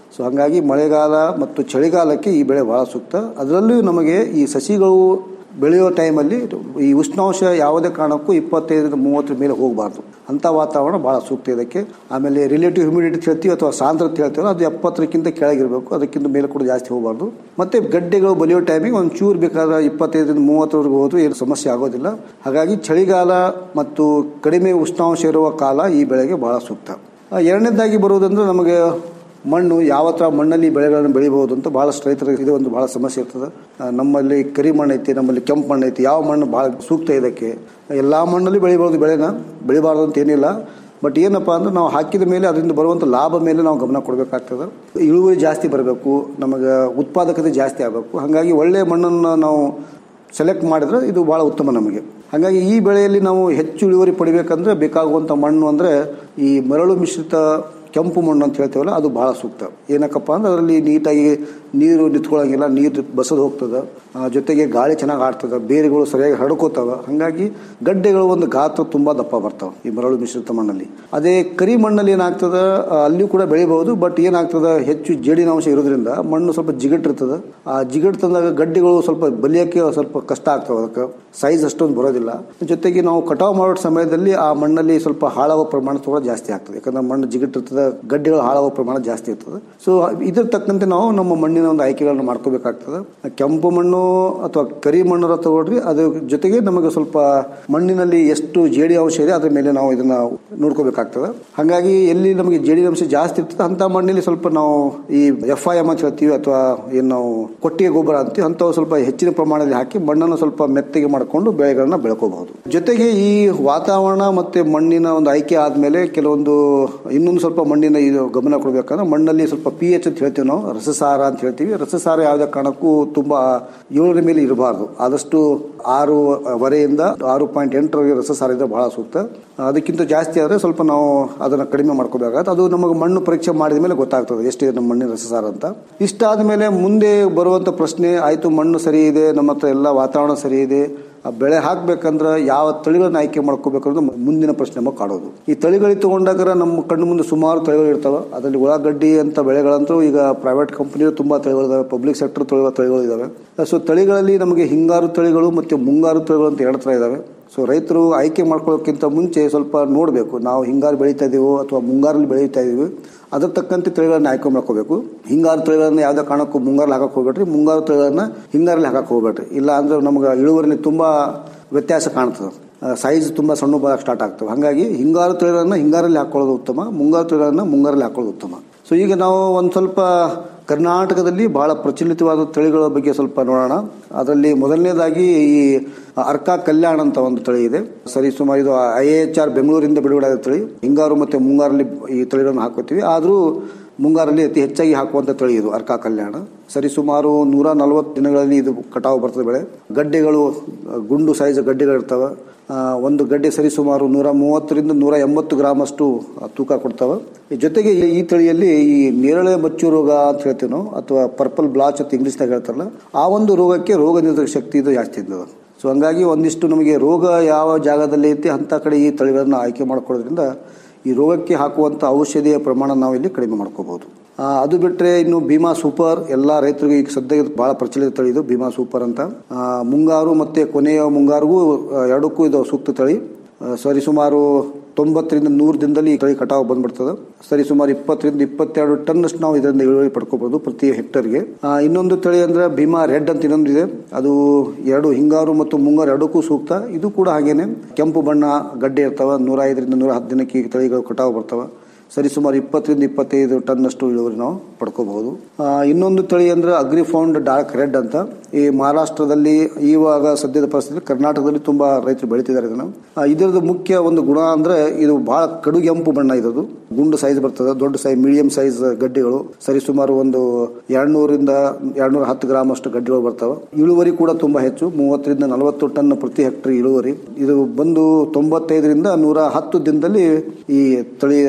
ಸೊ ಹಾಗಾಗಿ ಮಳೆಗಾಲ ಮತ್ತು ಚಳಿಗಾಲಕ್ಕೆ ಈ ಬೆಳೆ ಬಹಳ ಸೂಕ್ತ ಅದರಲ್ಲೂ ನಮಗೆ ಈ ಸಸಿಗಳು ಬೆಳೆಯೋ ಟೈಮಲ್ಲಿ ಈ ಉಷ್ಣಾಂಶ ಯಾವುದೇ ಕಾರಣಕ್ಕೂ ಇಪ್ಪತ್ತೈದರಿಂದ ಮೂವತ್ತರ ಮೇಲೆ ಹೋಗಬಾರ್ದು ಅಂಥ ವಾತಾವರಣ ಭಾಳ ಸೂಕ್ತ ಇದಕ್ಕೆ ಆಮೇಲೆ ರಿಲೇಟಿವ್ ಹ್ಯೂಮಿಡಿಟಿ ಅಂತ ಹೇಳ್ತೀವಿ ಅಥವಾ ಸಾಂದ್ರತೆ ಹೇಳ್ತೀವಲ್ಲ ಅದು ಎಪ್ಪತ್ತರಕ್ಕಿಂತ ಕೆಳಗಿರಬೇಕು ಅದಕ್ಕಿಂತ ಮೇಲೆ ಕೂಡ ಜಾಸ್ತಿ ಹೋಗಬಾರ್ದು ಮತ್ತೆ ಗಡ್ಡೆಗಳು ಬಲಿಯೋ ಟೈಮಿಗೆ ಒಂದು ಚೂರು ಬೇಕಾದ್ರೆ ಇಪ್ಪತ್ತೈದರಿಂದ ಮೂವತ್ತರವರೆಗೆ ಹೋದ್ರೂ ಏನು ಸಮಸ್ಯೆ ಆಗೋದಿಲ್ಲ ಹಾಗಾಗಿ ಚಳಿಗಾಲ ಮತ್ತು ಕಡಿಮೆ ಉಷ್ಣಾಂಶ ಇರುವ ಕಾಲ ಈ ಬೆಳೆಗೆ ಬಹಳ ಸೂಕ್ತ ಆ, ಎರಡನೇದಾಗಿ ಬರುವುದಂದ್ರೆ ನಮಗೆ ಮಣ್ಣು ಯಾವ ಥರ ಮಣ್ಣಲ್ಲಿ ಬೆಳೆಗಳನ್ನು ಬೆಳಿಬಹುದು ಅಂತ ಭಾಳಷ್ಟು ರೈತರಿಗೆ ಇದು ಒಂದು ಭಾಳ ಸಮಸ್ಯೆ ಇರ್ತದೆ ಆ, ನಮ್ಮಲ್ಲಿ ಕರಿ ಮಣ್ಣು ಐತಿ ನಮ್ಮಲ್ಲಿ ಕೆಂಪು ಮಣ್ಣು ಐತಿ ಯಾವ ಮಣ್ಣು ಭಾಳ ಸೂಕ್ತ ಇದಕ್ಕೆ ಎಲ್ಲ ಮಣ್ಣಲ್ಲಿ ಬೆಳಿಬೋದು ಬೆಳೆನ ಬೆಳಿಬಾರ್ದು ಅಂತ ಏನಿಲ್ಲ ಬಟ್ ಏನಪ್ಪಾ ಅಂದ್ರೆ ನಾವು ಹಾಕಿದ ಮೇಲೆ ಅದರಿಂದ ಬರುವಂಥ ಲಾಭ ಮೇಲೆ ನಾವು ಗಮನ ಕೊಡಬೇಕಾಗ್ತದೆ ಇಳುವರಿ ಜಾಸ್ತಿ ಬರಬೇಕು ನಮಗೆ ಉತ್ಪಾದಕತೆ ಜಾಸ್ತಿ ಆಗಬೇಕು ಹಾಗಾಗಿ ಒಳ್ಳೆಯ ಮಣ್ಣನ್ನು ನಾವು ಸೆಲೆಕ್ಟ್ ಮಾಡಿದ್ರೆ ಇದು ಭಾಳ ಉತ್ತಮ ನಮಗೆ ಹಾಗಾಗಿ ಈ ಬೆಳೆಯಲ್ಲಿ ನಾವು ಹೆಚ್ಚು ಇಳುವರಿ ಪಡಿಬೇಕಂದ್ರೆ ಬೇಕಾಗುವಂಥ ಮಣ್ಣು ಅಂದರೆ ಈ ಮರಳು ಮಿಶ್ರಿತ ಕೆಂಪು ಮಣ್ಣು ಅಂತ ಹೇಳ್ತೇವಲ್ಲ ಅದು ಬಹಳ ಸೂಕ್ತ ಏನಕ್ಕಪ್ಪ ಅಂದ್ರೆ ಅದರಲ್ಲಿ ನೀಟಾಗಿ ನೀರು ನಿಂತ್ಕೊಳ್ಳೋಂಗಿಲ್ಲ ನೀರು ಬಸದು ಹೋಗ್ತದೆ ಆ, ಜೊತೆಗೆ ಗಾಳಿ ಚೆನ್ನಾಗಿ ಆಡ್ತದೆ ಬೇರುಗಳು ಸರಿಯಾಗಿ ಹರಡ್ಕೋತಾವ ಹಾಗಾಗಿ ಗಡ್ಡೆಗಳು ಒಂದು ಗಾತ್ರ ತುಂಬ ದಪ್ಪ ಬರ್ತಾವೆ ಈ ಮರಳು ಮಿಶ್ರಿತ ಮಣ್ಣಲ್ಲಿ ಅದೇ ಕರಿ ಮಣ್ಣಲ್ಲಿ ಏನಾಗ್ತದೆ ಆ, ಅಲ್ಲಿಯೂ ಕೂಡ ಬೆಳಿಬಹುದು ಬಟ್ ಏನಾಗ್ತದೆ ಹೆಚ್ಚು ಜೇಡಿನಾಂಶ ಇರೋದ್ರಿಂದ ಮಣ್ಣು ಸ್ವಲ್ಪ ಜಿಗಟ್ಟಿರ್ತದೆ ಆ ಜಿಗಟ್ ತಂದಾಗ ಗಡ್ಡೆಗಳು ಸ್ವಲ್ಪ ಬಲಿಯಕ್ಕೆ ಸ್ವಲ್ಪ ಕಷ್ಟ ಆಗ್ತವೆ ಅದಕ್ಕೆ ಸೈಜ್ ಅಷ್ಟೊಂದು ಬರೋದಿಲ್ಲ ಜೊತೆಗೆ ನಾವು ಕಟಾವು ಮಾಡೋ ಸಮಯದಲ್ಲಿ ಆ ಮಣ್ಣಲ್ಲಿ ಸ್ವಲ್ಪ ಹಾಳಾಗೋ ಪ್ರಮಾಣ ಕೂಡ ಜಾಸ್ತಿ ಆಗ್ತದೆ ಯಾಕಂದ್ರೆ ಮಣ್ಣು ಜಿಗಟ್ಟಿರ್ತದೆ ಗಡ್ಡೆಗಳು ಹಾಳಾಗೋ ಪ್ರಮಾಣ ಜಾಸ್ತಿ ಇರ್ತದೆ ಸೊ ಇದ್ರ ತಕ್ಕಂತೆ ನಾವು ನಮ್ಮ ಮಣ್ಣಿನ ಒಂದು ಆಯ್ಕೆಗಳನ್ನ ಮಾಡ್ಕೋಬೇಕಾಗ್ತದೆ ಕೆಂಪು ಮಣ್ಣು ಅಥವಾ ಕರಿ ಮಣ್ಣರ ತಗೊಳ್ರಿ ಅದ್ರ ಜೊತೆಗೆ ನಮಗೆ ಸ್ವಲ್ಪ ಮಣ್ಣಿನಲ್ಲಿ ಎಷ್ಟು ಜೇಡಿ ಅಂಶ ಇದೆ ಅದ್ರ ಮೇಲೆ ನಾವು ಇದನ್ನ ನೋಡ್ಕೋಬೇಕಾಗ್ತದೆ ಹಾಗಾಗಿ ಎಲ್ಲಿ ನಮಗೆ ಜೇಡಿ ಅಂಶ ಜಾಸ್ತಿ ಇರ್ತದೆ ಅಂತ ಮಣ್ಣಲ್ಲಿ ಸ್ವಲ್ಪ ನಾವು ಈ ಎಫ್ ಐ ಎಮ್ ಅಂತ ಹೇಳ್ತೀವಿ ಅಥವಾ ಏನು ನಾವು ಕೊಟ್ಟಿಗೆ ಗೊಬ್ಬರ ಅಂತೀವಿ ಅಂಥವು ಸ್ವಲ್ಪ ಹೆಚ್ಚಿನ ಪ್ರಮಾಣದಲ್ಲಿ ಹಾಕಿ ಮಣ್ಣನ್ನು ಸ್ವಲ್ಪ ಮೆತ್ತಗೆ ಮಾಡಿಕೊಂಡು ಬೆಳೆಗಳನ್ನ ಬೆಳ್ಕೋಬಹುದು ಜೊತೆಗೆ ಈ ವಾತಾವರಣ ಮತ್ತೆ ಮಣ್ಣಿನ ಒಂದು ಆಯ್ಕೆ ಆದ್ಮೇಲೆ ಕೆಲವೊಂದು ಇನ್ನೊಂದು ಸ್ವಲ್ಪ ಮಣ್ಣಿನ ಇದು ಗಮನ ಕೊಡಬೇಕಂದ್ರೆ ಮಣ್ಣಲ್ಲಿ ಸ್ವಲ್ಪ ಪಿ ಎಚ್ ಅಂತ ಹೇಳ್ತೀವಿ ನಾವು ರಸಸಾರ ಅಂತ ಹೇಳ್ತೀವಿ ರಸಸಾರ ಯಾವುದೇ ಕಾರಣಕ್ಕೂ ತುಂಬಾ ಏಳರ ಮೇಲೆ ಇರಬಾರ್ದು ಆದಷ್ಟು ಆರೂವರೆಯಿಂದ ಆರು ಪಾಯಿಂಟ್ ಎಂಟರವರೆಗೆ ರಸಸಾರ ಇದ್ರೆ ಬಹಳ ಸೂಕ್ತ ಅದಕ್ಕಿಂತ ಜಾಸ್ತಿ ಆದರೆ ಸ್ವಲ್ಪ ನಾವು ಅದನ್ನು ಕಡಿಮೆ ಮಾಡ್ಕೋಬೇಕಾಗತ್ತೆ ಅದು ನಮಗೆ ಮಣ್ಣು ಪರೀಕ್ಷೆ ಮಾಡಿದ ಮೇಲೆ ಗೊತ್ತಾಗ್ತದೆ ಎಷ್ಟಿದೆ ನಮ್ಮ ಮಣ್ಣಿನ ರಸಸಾರ ಅಂತ ಇಷ್ಟಾದ ಮೇಲೆ ಮುಂದೆ ಬರುವಂಥ ಪ್ರಶ್ನೆ ಆಯಿತು ಮಣ್ಣು ಸರಿ ಇದೆ ನಮ್ಮ ಹತ್ರ ಎಲ್ಲ ವಾತಾವರಣ ಸರಿ ಇದೆ ಆ ಬೆಳೆ ಹಾಕ್ಬೇಕಂದ್ರೆ ಯಾವ ತಳಿಗಳನ್ನ ಆಯ್ಕೆ ಮಾಡ್ಕೋಬೇಕು ಅನ್ನೋದು ಮುಂದಿನ ಪ್ರಶ್ನೆ ನಮಗೆ ಕಾಡೋದು ಈ ತಳಿಗಳಿಗೆ ತಗೊಂಡಾಗ ನಮ್ಮ ಕಣ್ಣು ಮುಂದೆ ಸುಮಾರು ತಳಿಗಳು ಇರ್ತಾವೆ ಅದರಲ್ಲಿ ಉಳ್ಳಾಗಡ್ಡಿ ಅಂತ ಬೆಳೆಗಳಂತೂ ಈಗ ಪ್ರೈವೇಟ್ ಕಂಪನಿ ತುಂಬಾ ತಳಿಗಳಿದಾವೆ ಪಬ್ಲಿಕ್ ಸೆಕ್ಟರ್ ತಳಿ ತಳಿಗಳು ಇದಾವೆ ಸೊ ತಳಿಗಳಲ್ಲಿ ನಮಗೆ ಹಿಂಗಾರು ತಳಿಗಳು ಮತ್ತು ಮುಂಗಾರು ತಳಿಗಳು ಅಂತ ಎರಡು ಥರ ಇದಾವೆ ಸೊ ರೈತರು ಆಯ್ಕೆ ಮಾಡ್ಕೊಳ್ಳೋಕ್ಕಿಂತ ಮುಂಚೆ ಸ್ವಲ್ಪ ನೋಡಬೇಕು ನಾವು ಹಿಂಗಾರು ಬೆಳೀತಾ ಇದೀವೋ ಅಥವಾ ಮುಂಗಾರಲ್ಲಿ ಬೆಳೀತಾ ಇದೀವಿ ಅದ್ರ ತಕ್ಕಂತೆ ತಳಿಗಳನ್ನ ಆಯ್ಕೆ ಮಾಡ್ಕೋಬೇಕು ಹಿಂಗಾರು ತಳಿಗಳನ್ನ ಯಾವುದೇ ಕಾರಣಕ್ಕೂ ಮುಂಗಾರಲ್ಲಿ ಹಾಕಕ್ಕೆ ಹೋಗ್ಬೇಡ್ರಿ ಮುಂಗಾರು ತಳಿಗಳನ್ನ ಹಿಂಗಾರಲ್ಲಿ ಹಾಕಕ್ಕೆ ಹೋಗ್ಬೇಡ್ರಿ ಇಲ್ಲ ಅಂದ್ರೆ ನಮ್ಗೆ ಇಳುವರಿಲಿ ತುಂಬಾ ವ್ಯತ್ಯಾಸ ಕಾಣ್ತದೆ ಸೈಜ್ ತುಂಬ ಸಣ್ಣ ಬರೋಕ್ಕೆ ಸ್ಟಾರ್ಟ್ ಆಗ್ತವೆ ಹಾಗಾಗಿ ಹಿಂಗಾರು ತಳಿಗಳನ್ನ ಹಿಂಗಾರಲ್ಲಿ ಹಾಕೊಳ್ಳೋದು ಉತ್ತಮ ಮುಂಗಾರು ತಳಿಗಳನ್ನ ಮುಂಗಾರಲ್ಲಿ ಹಾಕೊಳ್ಳೋದು ಉತ್ತಮ ಸೊ ಈಗ ನಾವು ಒಂದು ಸ್ವಲ್ಪ ಕರ್ನಾಟಕದಲ್ಲಿ ಬಹಳ ಪ್ರಚಲಿತವಾದ ತಳಿಗಳ ಬಗ್ಗೆ ಸ್ವಲ್ಪ ನೋಡೋಣ ಅದರಲ್ಲಿ ಮೊದಲನೇದಾಗಿ ಈ ಅರ್ಕಾ ಕಲ್ಯಾಣ ಅಂತ ಒಂದು ತಳಿ ಇದೆ ಸರಿ ಸುಮಾರು ಇದು ಐ ಎಚ್ ಆರ್ ಬೆಂಗಳೂರಿಂದ ಬಿಡುಗಡೆ ಆದ ತಳಿ ಹಿಂಗಾರು ಮತ್ತೆ ಮುಂಗಾರಲ್ಲಿ ಈ ತಳಿಗಳನ್ನು ಹಾಕೋತೀವಿ ಆದರೂ ಮುಂಗಾರಲ್ಲಿ ಅತಿ ಹೆಚ್ಚಾಗಿ ಹಾಕುವಂಥ ತಳಿ ಇದು ಅರ್ಕಾ ಕಲ್ಯಾಣ ಸರಿ ಸುಮಾರು ನೂರ ನಲವತ್ತು ದಿನಗಳಲ್ಲಿ ಇದು ಕಟಾವು ಬರ್ತದೆ ಬೆಳೆ ಗಡ್ಡೆಗಳು ಗುಂಡು ಸೈಜ್ ಗಡ್ಡೆಗಳಿರ್ತವೆ ಆ, ಒಂದು ಗಡ್ಡೆ ಸರಿ ಸುಮಾರು ನೂರ ಮೂವತ್ತರಿಂದ ನೂರ ಎಂಬತ್ತು ಗ್ರಾಮ್ ಅಷ್ಟು ತೂಕ ಕೊಡ್ತಾವೆ ಈ ಜೊತೆಗೆ ಈ- ಈ ತಳಿಯಲ್ಲಿ ಈ ನೇರಳೆ ಮಚ್ಚು ರೋಗ ಅಂತ ಹೇಳ್ತೀವಿ ನಾವು ಅಥವಾ ಪರ್ಪಲ್ ಬ್ಲಾಚ್ ಅಂತ ಇಂಗ್ಲಿಷ್ನಾಗ ಹೇಳ್ತಾರಲ್ಲ ಆ ಒಂದು ರೋಗಕ್ಕೆ ರೋಗ ನಿರೋಧಕ ಶಕ್ತಿ ಇದು ಜಾಸ್ತಿ ಇರ್ತದೆ ಸೊ ಹಂಗಾಗಿ ಒಂದಿಷ್ಟು ನಮಗೆ ರೋಗ ಯಾವ ಜಾಗದಲ್ಲಿ ಐತಿ ಅಂತ ಕಡೆ ಈ ತಳಿಗಳನ್ನ ಆಯ್ಕೆ ಮಾಡ್ಕೊಳ್ಳೋದ್ರಿಂದ ಈ ರೋಗಕ್ಕೆ ಹಾಕುವಂಥ ಔಷಧಿಯ ಪ್ರಮಾಣ ನಾವು ಇಲ್ಲಿ ಕಡಿಮೆ ಮಾಡ್ಕೋಬಹುದು ಆ, ಅದು ಬಿಟ್ಟರೆ ಇನ್ನು ಭೀಮಾ ಸೂಪರ್ ಎಲ್ಲ ರೈತರಿಗೆ ಈಗ ಸದ್ಯ ಇದು ಬಹಳ ಪ್ರಚಲಿತ ತಳಿ ಇದು ಭೀಮಾ ಸೂಪರ್ ಅಂತ ಆ, ಮುಂಗಾರು ಮತ್ತೆ ಕೊನೆಯ ಮುಂಗಾರಿಗೂ ಆ, ಎರಡಕ್ಕೂ ಇದು ಸೂಕ್ತ ತಳಿ ಆ, ಸರಿ ಸುಮಾರು ತೊಂಬತ್ತರಿಂದ ನೂರು ದಿನದಲ್ಲಿ ಈ ತಳಿ ಕಟಾವು ಬಂದ್ಬಿಡ್ತದೆ ಸರಿ ಸುಮಾರು ಇಪ್ಪತ್ತರಿಂದ ಇಪ್ಪತ್ತೆರಡು ಟನ್ ಅಷ್ಟು ನಾವು ಇದರಿಂದ ಇಳುವರಿ ಪಡ್ಕೋಬಹುದು ಪ್ರತಿ ಹೆಕ್ಟರ್ಗೆ ಆ, ಇನ್ನೊಂದು ತಳಿ ಅಂದ್ರೆ ಭೀಮಾ ರೆಡ್ ಅಂತ ಇನ್ನೊಂದು ಇದೆ ಅದು ಎರಡು ಹಿಂಗಾರು ಮತ್ತು ಮುಂಗಾರು ಎರಡಕ್ಕೂ ಸೂಕ್ತ ಇದು ಕೂಡ ಹಾಗೇನೆ ಕೆಂಪು ಬಣ್ಣ ಗಡ್ಡೆ ಇರ್ತಾವ ನೂರ ಐದರಿಂದ ನೂರ ಹತ್ತು ದಿನಕ್ಕೆ ಈ ತಳಿಗಳು ಕಟಾವು ಬರ್ತಾವ ಸರಿ ಸುಮಾರು ಇಪ್ಪತ್ತರಿಂದ ಇಪ್ಪತ್ತೈದು ಟನ್ ಅಷ್ಟು ಇಳುವರಿ ನಾವು ಪಡ್ಕೋಬಹುದು ಆ, ಇನ್ನೊಂದು ತಳಿ ಅಂದ್ರೆ ಅಗ್ರಿಫೌಂಡ್ ಡಾರ್ಕ್ ರೆಡ್ ಅಂತ ಈ ಮಹಾರಾಷ್ಟ್ರದಲ್ಲಿ ಇವಾಗ ಸದ್ಯದ ಪರಿಸ್ಥಿತಿ ಕರ್ನಾಟಕದಲ್ಲಿ ತುಂಬಾ ರೈತರು ಬೆಳಿತಿದ್ದಾರೆ ಇದನ್ನು ಆ, ಇದರದ್ದು ಮುಖ್ಯ ಒಂದು ಗುಣ ಅಂದ್ರೆ ಇದು ಬಹಳ ಕಡುಗೆಂಪು ಬಣ್ಣ ಇರೋದು ಗುಂಡು ಸೈಜ್ ಬರ್ತದೆ ದೊಡ್ಡ ಸೈಜ್ ಮೀಡಿಯಂ ಸೈಜ್ ಗಡ್ಡೆಗಳು ಸರಿ ಸುಮಾರು ಒಂದು ಎರಡ್ನೂರಿಂದ ಎರಡ್ನೂರ ಹತ್ತು ಗ್ರಾಮ್ ಅಷ್ಟು ಗಡ್ಡೆಗಳು ಬರ್ತವೆ ಇಳುವರಿ ಕೂಡ ತುಂಬಾ ಹೆಚ್ಚು ಮೂವತ್ತರಿಂದ ನಲವತ್ತು ಟನ್ ಪ್ರತಿ ಹೆಕ್ಟರ್ ಇಳುವರಿ ಇದು ಬಂದು ತೊಂಬತ್ತೈದರಿಂದ ನೂರ ಹತ್ತು ದಿನದಲ್ಲಿ ಈ ತಳಿಯ ಒಂದು ಕಟಾವು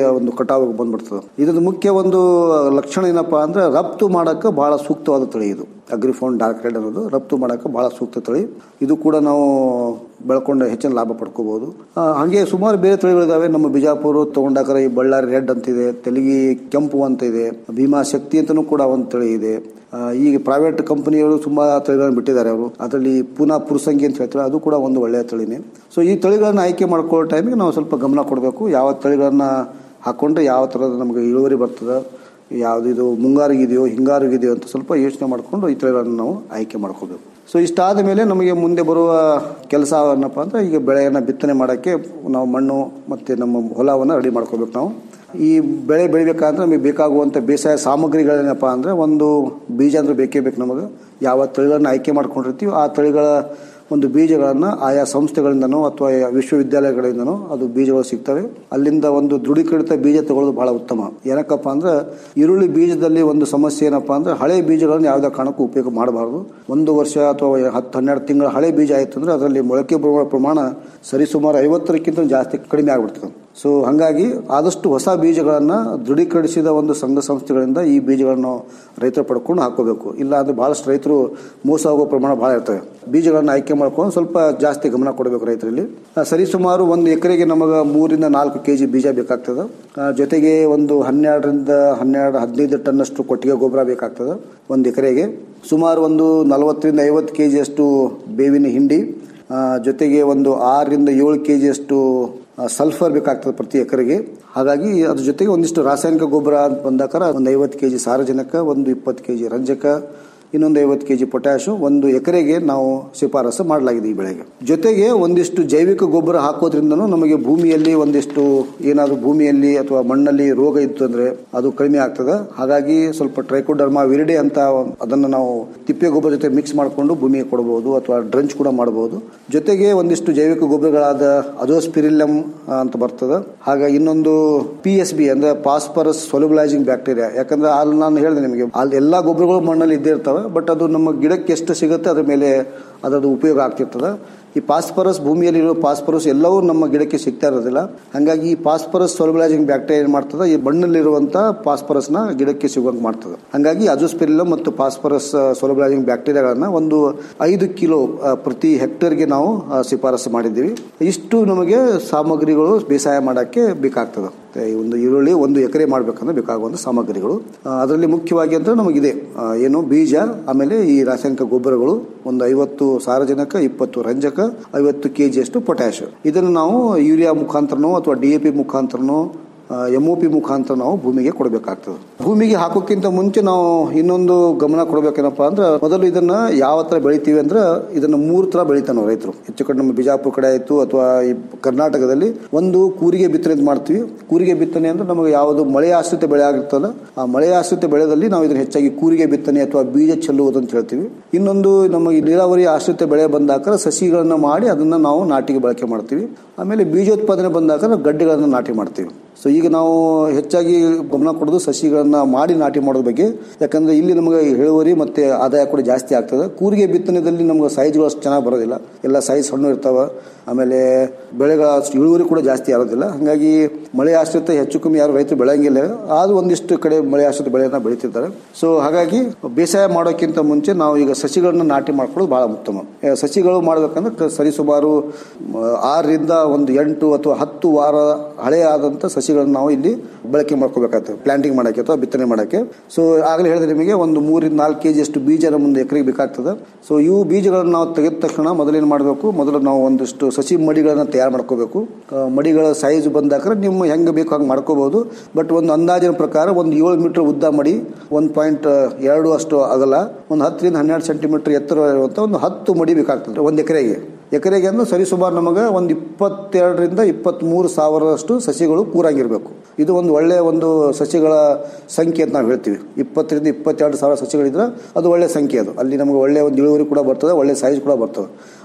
ಕಟಾವಿಗೆ ಬಂದ್ಬಿಡ್ತದೆ ಇದ್ರದ್ದು ಮುಖ್ಯ ಒಂದು ಲಕ್ಷಣ ಏನಪ್ಪಾ ಅಂದ್ರೆ ರಫ್ತು ಮಾಡಕ್ಕೆ ಬಹಳ ಸೂಕ್ತವಾದ ತಳಿ ಇದು ಅಗ್ರಿಫೋನ್ ಡಾರ್ಕ್ ರೆಡ್ ಅನ್ನೋದು ರಫ್ತು ಮಾಡಕ್ಕೆ ಬಹಳ ಸೂಕ್ತ ತಳಿ ಇದು ಕೂಡ ನಾವು ಬೆಳ್ಕೊಂಡು ಹೆಚ್ಚಿನ ಲಾಭ ಪಡ್ಕೋಬಹುದು ಆ, ಹಾಗೆ ಸುಮಾರು ಬೇರೆ ತಳಿಗಳಿದಾವೆ ನಮ್ಮ ಬಿಜಾಪುರ ತಗೊಂಡಾಕರ ಈ ಬಳ್ಳಾರಿ ರೆಡ್ ಅಂತಿದೆ ತೆಲಗಿ ಕೆಂಪು ಅಂತ ಇದೆ ಭೀಮಾ ಶಕ್ತಿ ಅಂತಲೂ ಕೂಡ ಒಂದು ತಳಿ ಇದೆ ಆ, ಈಗ ಪ್ರೈವೇಟ್ ಕಂಪನಿಯವರು ತುಂಬಾ ತಳಿಗಳನ್ನು ಬಿಟ್ಟಿದ್ದಾರೆ ಅವರು ಅದರಲ್ಲಿ ಪುನಃ ಪುರುಸಂಗಿ ಅಂತ ಹೇಳ್ತಾರೆ ಅದು ಕೂಡ ಒಂದು ಒಳ್ಳೆಯ ತಳಿನೇ ಸೊ ಈ ತಳಿಗಳನ್ನ ಆಯ್ಕೆ ಮಾಡ್ಕೊಳ್ಳೋ ಟೈಮಿಗೆ ನಾವು ಸ್ವಲ್ಪ ಗಮನ ಕೊಡಬೇಕು ಯಾವ ತಳಿಗಳನ್ನ ಹಾಕೊಂಡ್ರೆ ಯಾವ ಥರದ ನಮಗೆ ಇಳುವರಿ ಬರ್ತದೆ ಯಾವ್ದು ಇದು ಮುಂಗಾರಿಗಿದೆಯೋ ಹಿಂಗಾರಿಗಿದೆಯೋ ಅಂತ ಸ್ವಲ್ಪ ಯೋಚನೆ ಮಾಡಿಕೊಂಡು ಈ ತಳಿಗಳನ್ನು ನಾವು ಆಯ್ಕೆ ಮಾಡ್ಕೋಬೇಕು ಸೊ ಇಷ್ಟಾದ ಮೇಲೆ ನಮಗೆ ಮುಂದೆ ಬರುವ ಕೆಲಸ ಏನಪ್ಪ ಅಂದ್ರೆ ಈಗ ಬೆಳೆಯನ್ನು ಬಿತ್ತನೆ ಮಾಡೋಕ್ಕೆ ನಾವು ಮಣ್ಣು ಮತ್ತು ನಮ್ಮ ಹೊಲವನ್ನು ರೆಡಿ ಮಾಡ್ಕೋಬೇಕು ನಾವು ಈ ಬೆಳೆ ಬೆಳಿಬೇಕಂದ್ರೆ ನಮಗೆ ಬೇಕಾಗುವಂಥ ಬೇಸಾಯ ಸಾಮಗ್ರಿಗಳೇನಪ್ಪ ಅಂದರೆ ಒಂದು ಬೀಜ ಅಂದ್ರೆ ಬೇಕೇ ಬೇಕು ನಮಗೆ ಯಾವ ತಳಿಗಳನ್ನ ಆಯ್ಕೆ ಮಾಡ್ಕೊಂಡಿರ್ತೀವಿ ಆ ತಳಿಗಳ ಒಂದು ಬೀಜಗಳನ್ನು ಆಯಾ ಸಂಸ್ಥೆಗಳಿಂದನೋ ಅಥವಾ ವಿಶ್ವವಿದ್ಯಾಲಯಗಳಿಂದನೋ ಅದು ಬೀಜಗಳು ಸಿಗ್ತವೆ ಅಲ್ಲಿಂದ ಒಂದು ದೃಢೀಕೃತ ಬೀಜ ತಗೊಳ್ಳೋದು ಬಹಳ ಉತ್ತಮ ಏನಕ್ಕಪ್ಪ ಅಂದ್ರೆ ಈರುಳ್ಳಿ ಬೀಜದಲ್ಲಿ ಒಂದು ಸಮಸ್ಯೆ ಏನಪ್ಪಾ ಅಂದ್ರೆ ಹಳೆ ಬೀಜಗಳನ್ನು ಯಾವುದೇ ಕಾರಣಕ್ಕೂ ಉಪಯೋಗ ಮಾಡಬಾರ್ದು ಒಂದು ವರ್ಷ ಅಥವಾ ಹತ್ತು ಹನ್ನೆರಡು ತಿಂಗಳ ಹಳೆ ಬೀಜ ಆಯ್ತು ಅಂದ್ರೆ ಅದರಲ್ಲಿ ಮೊಳಕೆ ಬರುವ ಪ್ರಮಾಣ ಸರಿಸುಮಾರು ಐವತ್ತರಕ್ಕಿಂತ ಜಾಸ್ತಿ ಕಡಿಮೆ ಆಗ್ಬಿಡ್ತದೆ ಸೊ ಹಾಗಾಗಿ ಆದಷ್ಟು ಹೊಸ ಬೀಜಗಳನ್ನು ದೃಢೀಕರಿಸಿದ ಒಂದು ಸಂಘ ಸಂಸ್ಥೆಗಳಿಂದ ಈ ಬೀಜಗಳನ್ನು ರೈತರು ಪಡ್ಕೊಂಡು ಹಾಕೋಬೇಕು ಇಲ್ಲ ಅಂದ್ರೆ ಬಹಳಷ್ಟು ರೈತರು ಮೋಸ ಆಗೋ ಪ್ರಮಾಣ ಬಹಳ ಇರ್ತವೆ ಬೀಜಗಳನ್ನು ಆಯ್ಕೆ ಮಾಡ್ಕೊಂಡು ಸ್ವಲ್ಪ ಜಾಸ್ತಿ ಗಮನ ಕೊಡಬೇಕು ರೈತರಲ್ಲಿ ಆ, ಸರಿಸುಮಾರು ಒಂದು ಎಕರೆಗೆ ನಮಗೆ ಮೂರಿಂದ ನಾಲ್ಕು ಕೆ ಜಿ ಬೀಜ ಬೇಕಾಗ್ತದೆ ಆ, ಜೊತೆಗೆ ಒಂದು ಹನ್ನೆರಡರಿಂದ ಹನ್ನೆರಡು ಹದಿನೈದು ಟನ್ನಷ್ಟು ಕೊಟ್ಟಿಗೆ ಗೊಬ್ಬರ ಬೇಕಾಗ್ತದೆ ಒಂದು ಎಕರೆಗೆ ಸುಮಾರು ಒಂದು ನಲವತ್ತರಿಂದ ಐವತ್ತು ಕೆ ಜಿಯಷ್ಟು ಬೇವಿನ ಹಿಂಡಿ ಆ, ಜೊತೆಗೆ ಒಂದು ಆರರಿಂದ ಏಳು ಕೆ ಜಿಯಷ್ಟು ಸಲ್ಫರ್ ಬೇಕಾಗ್ತದೆ ಪ್ರತಿ ಎಕರೆಗೆ ಹಾಗಾಗಿ ಅದ್ರ ಜೊತೆಗೆ ಒಂದಿಷ್ಟು ರಾಸಾಯನಿಕ ಗೊಬ್ಬರ ಅಂತ ಬಂದಾಕಾರ ಒಂದು ಐವತ್ತು ಕೆ ಜಿ ಸಾರಜನಕ ಒಂದು ಇಪ್ಪತ್ತು ಕೆ ಜಿ ರಂಜಕ ಇನ್ನೊಂದು ಐವತ್ತು ಕೆ ಜಿ ಪೊಟ್ಯಾಶು ಒಂದು ಎಕರೆಗೆ ನಾವು ಶಿಫಾರಸು ಮಾಡಲಾಗಿದೆ ಈ ಬೆಳೆಗೆ ಜೊತೆಗೆ ಒಂದಿಷ್ಟು ಜೈವಿಕ ಗೊಬ್ಬರ ಹಾಕೋದ್ರಿಂದನೂ ನಮಗೆ ಭೂಮಿಯಲ್ಲಿ ಒಂದಿಷ್ಟು ಏನಾದರೂ ಭೂಮಿಯಲ್ಲಿ ಅಥವಾ ಮಣ್ಣಲ್ಲಿ ರೋಗ ಇತ್ತು ಅಂದ್ರೆ ಅದು ಕಡಿಮೆ ಆಗ್ತದೆ ಹಾಗಾಗಿ ಸ್ವಲ್ಪ ಟ್ರೈಕೋಡರ್ಮಾ ವಿರಿಡೆ ಅಂತ ಅದನ್ನು ನಾವು ತಿಪ್ಪೆ ಗೊಬ್ಬರ ಜೊತೆ ಮಿಕ್ಸ್ ಮಾಡಿಕೊಂಡು ಭೂಮಿಗೆ ಕೊಡಬಹುದು ಅಥವಾ ಡ್ರಂಚ್ ಕೂಡ ಮಾಡಬಹುದು ಜೊತೆಗೆ ಒಂದಿಷ್ಟು ಜೈವಿಕ ಗೊಬ್ಬರಗಳಾದ ಅದೋಸ್ಪಿರಿಲಮ್ ಅಂತ ಬರ್ತದೆ ಹಾಗೆ ಇನ್ನೊಂದು ಪಿ ಎಸ್ ಬಿ ಅಂದ್ರೆ ಪಾಸ್ಪರಸ್ ಸೊಲ್ಯುಬಲೈಸಿಂಗ್ ಬ್ಯಾಕ್ಟೀರಿಯಾ ಯಾಕಂದ್ರೆ ಅಲ್ಲಿ ನಾನು ಹೇಳಿದೆ ನಿಮಗೆ ಅಲ್ಲಿ ಎಲ್ಲಾ ಗೊಬ್ಬರಗಳು ಮಣ್ಣಲ್ಲಿ ಇದ್ದೇ ಇರ್ತವೆ ಬಟ್ ಅದು ನಮ್ಮ ಗಿಡಕ್ಕೆ ಎಷ್ಟು ಸಿಗುತ್ತೆ ಅದ್ರ ಮೇಲೆ ಅದರದ್ದು ಉಪಯೋಗ ಆಗ್ತಿರ್ತದೆ ಈ ಪಾಸ್ಪರಸ್ ಭೂಮಿಯಲ್ಲಿರೋ ಪಾಸ್ಪರಸ್ ಎಲ್ಲವೂ ನಮ್ಮ ಗಿಡಕ್ಕೆ ಸಿಗ್ತಾ ಇರೋದಿಲ್ಲ ಹಾಗಾಗಿ ಈ ಪಾಸ್ಪರಸ್ ಸೊಲ್ಯುಬಲೈಸಿಂಗ್ ಬ್ಯಾಕ್ಟೀರಿಯಾ ಏನ್ ಮಾಡ್ತದೆ ಈ ಮಣ್ಣಲ್ಲಿರುವಂತ ಪಾಸ್ಪರಸ್ನ ಗಿಡಕ್ಕೆ ಸಿಗುವಂಗೆ ಮಾಡ್ತದೆ ಹಾಗಾಗಿ ಅಜೋಸ್ಪೆರಿಲಮ್ ಮತ್ತು ಪಾಸ್ಪರಸ್ ಸೊಲ್ಯುಬಲೈಸಿಂಗ್ ಬ್ಯಾಕ್ಟೀರಿಯಾಗಳನ್ನ ಒಂದು ಐದು ಕಿಲೋ ಆ, ಪ್ರತಿ ಹೆಕ್ಟೇರ್ಗೆ ನಾವು ಆ, ಶಿಫಾರಸು ಮಾಡಿದ್ದೀವಿ ಇಷ್ಟು ನಮಗೆ ಸಾಮಗ್ರಿಗಳು ಬೇಸಾಯ ಮಾಡಕ್ಕೆ ಬೇಕಾಗ್ತದೆ ಮತ್ತೆ ಈ ಒಂದು ಈರುಳ್ಳಿ ಒಂದು ಎಕರೆ ಮಾಡ್ಬೇಕಂದ್ರೆ ಬೇಕಾಗುವಂತ ಸಾಮಗ್ರಿಗಳು ಅದರಲ್ಲಿ ಮುಖ್ಯವಾಗಿ ಅಂದ್ರೆ ನಮಗಿದೆ ಆ, ಏನು ಬೀಜ ಆಮೇಲೆ ಈ ರಾಸಾಯನಿಕ ಗೊಬ್ಬರಗಳು ಒಂದು ಐವತ್ತು ಸಾರಜನಕ ಇಪ್ಪತ್ತು ರಂಜಕ ಐವತ್ತು ಕೆ ಜಿಯಷ್ಟು ಪೊಟ್ಯಾಶ್ ಇದನ್ನು ನಾವು ಯೂರಿಯಾ ಮುಖಾಂತರನೋ ಅಥವಾ ಡಿ ಎ ಪಿ ಮುಖಾಂತರನೋ ಎಂ ಒ ಪಿ ಮುಖಾಂತರ ನಾವು ಭೂಮಿಗೆ ಕೊಡಬೇಕಾಗ್ತದೆ ಭೂಮಿಗೆ ಹಾಕೋಕ್ಕಿಂತ ಮುಂಚೆ ನಾವು ಇನ್ನೊಂದು ಗಮನ ಕೊಡಬೇಕೇನಪ್ಪ ಅಂದ್ರೆ ಮೊದಲು ಇದನ್ನ ಯಾವ ತರ ಬೆಳಿತೀವಿ ಅಂದ್ರೆ ಇದನ್ನ ಮೂರು ತರ ಬೆಳಿತಾನೆ ನಾವು ರೈತರು ಹೆಚ್ಚು ಕಡೆ ನಮ್ಮ ಬಿಜಾಪುರ ಕಡೆ ಆಯ್ತು ಅಥವಾ ಈ ಕರ್ನಾಟಕದಲ್ಲಿ ಒಂದು ಕೂರಿಗೆ ಬಿತ್ತನೆ ಅಂತ ಮಾಡ್ತೀವಿ ಕೂರಿಗೆ ಬಿತ್ತನೆ ಅಂದ್ರೆ ನಮಗೆ ಯಾವುದು ಮಳೆ ಆಶ್ರಿತ ಬೆಳೆ ಆಗಿರ್ತಲ್ಲ ಆ ಮಳೆ ಆಶ್ರಿತ ಬೆಳೆದಲ್ಲಿ ನಾವು ಇದನ್ನ ಹೆಚ್ಚಾಗಿ ಕೂರಿಗೆ ಬಿತ್ತನೆ ಅಥವಾ ಬೀಜ ಚೆಲ್ಲುವುದು ಅಂತ ಹೇಳ್ತೀವಿ ಇನ್ನೊಂದು ನಮ್ಮ ಈ ನೀರಾವರಿ ಆಶ್ರಿತ ಬೆಳೆ ಬಂದಾಕ ಸಸಿಗಳನ್ನ ಮಾಡಿ ಅದನ್ನ ನಾವು ನಾಟಿಗೆ ಬಳಕೆ ಮಾಡ್ತೀವಿ ಆಮೇಲೆ ಬೀಜೋತ್ಪಾದನೆ ಬಂದಾಗ ಗಡ್ಡೆಗಳನ್ನ ನಾಟಿ ಮಾಡ್ತೀವಿ ಸೊ ಈಗ ನಾವು ಹೆಚ್ಚಾಗಿ ಗಮನ ಕೊಡೋದು ಸಸಿಗಳನ್ನ ಮಾಡಿ ನಾಟಿ ಮಾಡೋದ್ರ ಬಗ್ಗೆ ಯಾಕಂದ್ರೆ ಇಲ್ಲಿ ನಮಗೆ ಇಳುವರಿ ಮತ್ತೆ ಆದಾಯ ಕೂಡ ಜಾಸ್ತಿ ಆಗ್ತದೆ ಕೂರಿಗೆ ಬಿತ್ತನೆದಲ್ಲಿ ನಮ್ಗೆ ಸೈಜ್ಗಳು ಅಷ್ಟು ಚೆನ್ನಾಗಿ ಬರೋದಿಲ್ಲ ಎಲ್ಲ ಸೈಜ್ ಸಣ್ಣ ಇರ್ತಾವ ಆಮೇಲೆ ಬೆಳೆಗಳ ಅಷ್ಟು ಇಳುವರಿ ಕೂಡ ಜಾಸ್ತಿ ಆಗೋದಿಲ್ಲ ಹಾಗಾಗಿ ಮಳೆ ಆಶ್ರಿತ ಹೆಚ್ಚು ಕಮ್ಮಿ ಯಾರು ರೈತರು ಬೆಳೆಯಂಗಿಲ್ಲ ಆದ್ರೂ ಒಂದಿಷ್ಟು ಕಡೆ ಮಳೆ ಆಶ್ರಿತ ಬೆಳೆಯನ್ನ ಬೆಳೀತಿದ್ದಾರೆ ಸೊ ಹಾಗಾಗಿ ಬೇಸಾಯ ಮಾಡೋಕ್ಕಿಂತ ಮುಂಚೆ ನಾವು ಈಗ ಸಸಿಗಳನ್ನ ನಾಟಿ ಮಾಡ್ಕೊಳ್ಳೋದು ಬಹಳ ಉತ್ತಮ ಆ, ಸಸಿಗಳು ಮಾಡ್ಬೇಕಂದ್ರೆ ಕ- ಸರಿಸುಮಾರು ಆ, ಆರರಿಂದ ಒಂದು ಎಂಟು ಅಥವಾ ಹತ್ತು ವಾರ ಹಳೆ ಆದಂತ ಸಸಿಗಳನ್ನ ನಾವು ಇಲ್ಲಿ ಬಳಕೆ ಮಾಡ್ಕೋಬೇಕಾಗ್ತದೆ ಪ್ಲಾಂಟಿಂಗ್ ಮಾಡಕ್ಕೆ ಅಥವಾ ಬಿತ್ತನೆ ಮಾಡಕ್ಕೆ ಸೊ ಆಗಲೇ ಹೇಳಿದ್ರೆ ನಿಮಗೆ ಒಂದು ಮೂರಿಂದ ನಾಲ್ಕು ಕೆಜಿ ಅಷ್ಟು ಬೀಜ ನಮ್ಮೊಂದು ಎಕರೆಗೆ ಬೇಕಾಗ್ತದೆ ಸೊ ಇವು ಬೀಜಗಳನ್ನ ನಾವು ತೆಗೆದ ತಕ್ಷಣ ಮೊದಲೇನು ಮಾಡಬೇಕು ಮೊದಲು ನಾವು ಒಂದಿಷ್ಟು ಸಸಿ ಮಡಿಗಳನ್ನ ತಯಾರು ಮಾಡ್ಕೋಬೇಕು ಆ, ಮಡಿಗಳ ಸೈಜ್ ಬಂದಾಕ್ರೆ ನಿಮ್ಮ ಹೆಂಗೆ ಬೇಕು ಹಂಗೆ ಮಾಡ್ಕೋಬಹುದು ಬಟ್ ಒಂದು ಅಂದಾಜಿನ ಪ್ರಕಾರ ಒಂದು ಏಳು ಮೀಟರ್ ಉದ್ದ ಮಡಿ ಒಂದು ಪಾಯಿಂಟ್ ಎರಡು ಅಷ್ಟು ಅಗಲ ಒಂದು ಹತ್ತರಿಂದ ಹನ್ನೆರಡು ಸೆಂಟಿಮೀಟರ್ ಎತ್ತರ ಇರುವಂತ ಒಂದು ಹತ್ತು ಮಡಿ ಬೇಕಾಗ್ತದೆ ಒಂದು ಎಕರೆಗೆ ಎಕರೆಗೆ ಅಂದ್ರೆ ಸರಿಸುಮಾರು ನಮಗೆ ಒಂದು ಇಪ್ಪತ್ತೆರಡರಿಂದ ಇಪ್ಪತ್ತ್ಮೂರು ಸಾವಿರದಷ್ಟು ಸಸಿಗಳು ಕೂರಾಗಿರ್ಬೇಕು ಇದು ಒಂದು ಒಳ್ಳೆಯ ಒಂದು ಸಸಿಗಳ ಸಂಖ್ಯೆ ಅಂತ ನಾವು ಹೇಳ್ತೀವಿ ಇಪ್ಪತ್ತರಿಂದ ಇಪ್ಪತ್ತೆರಡು ಸಾವಿರ ಸಸಿಗಳಿದ್ರೆ ಅದು ಒಳ್ಳೆ ಸಂಖ್ಯೆ ಅದು ಅಲ್ಲಿ ನಮಗೆ ಒಳ್ಳೆಯ ಒಂದು ಇಳುವರಿ ಕೂಡ ಬರ್ತದೆ ಒಳ್ಳೆ ಸೈಜ್ ಕೂಡ ಬರ್ತದೆ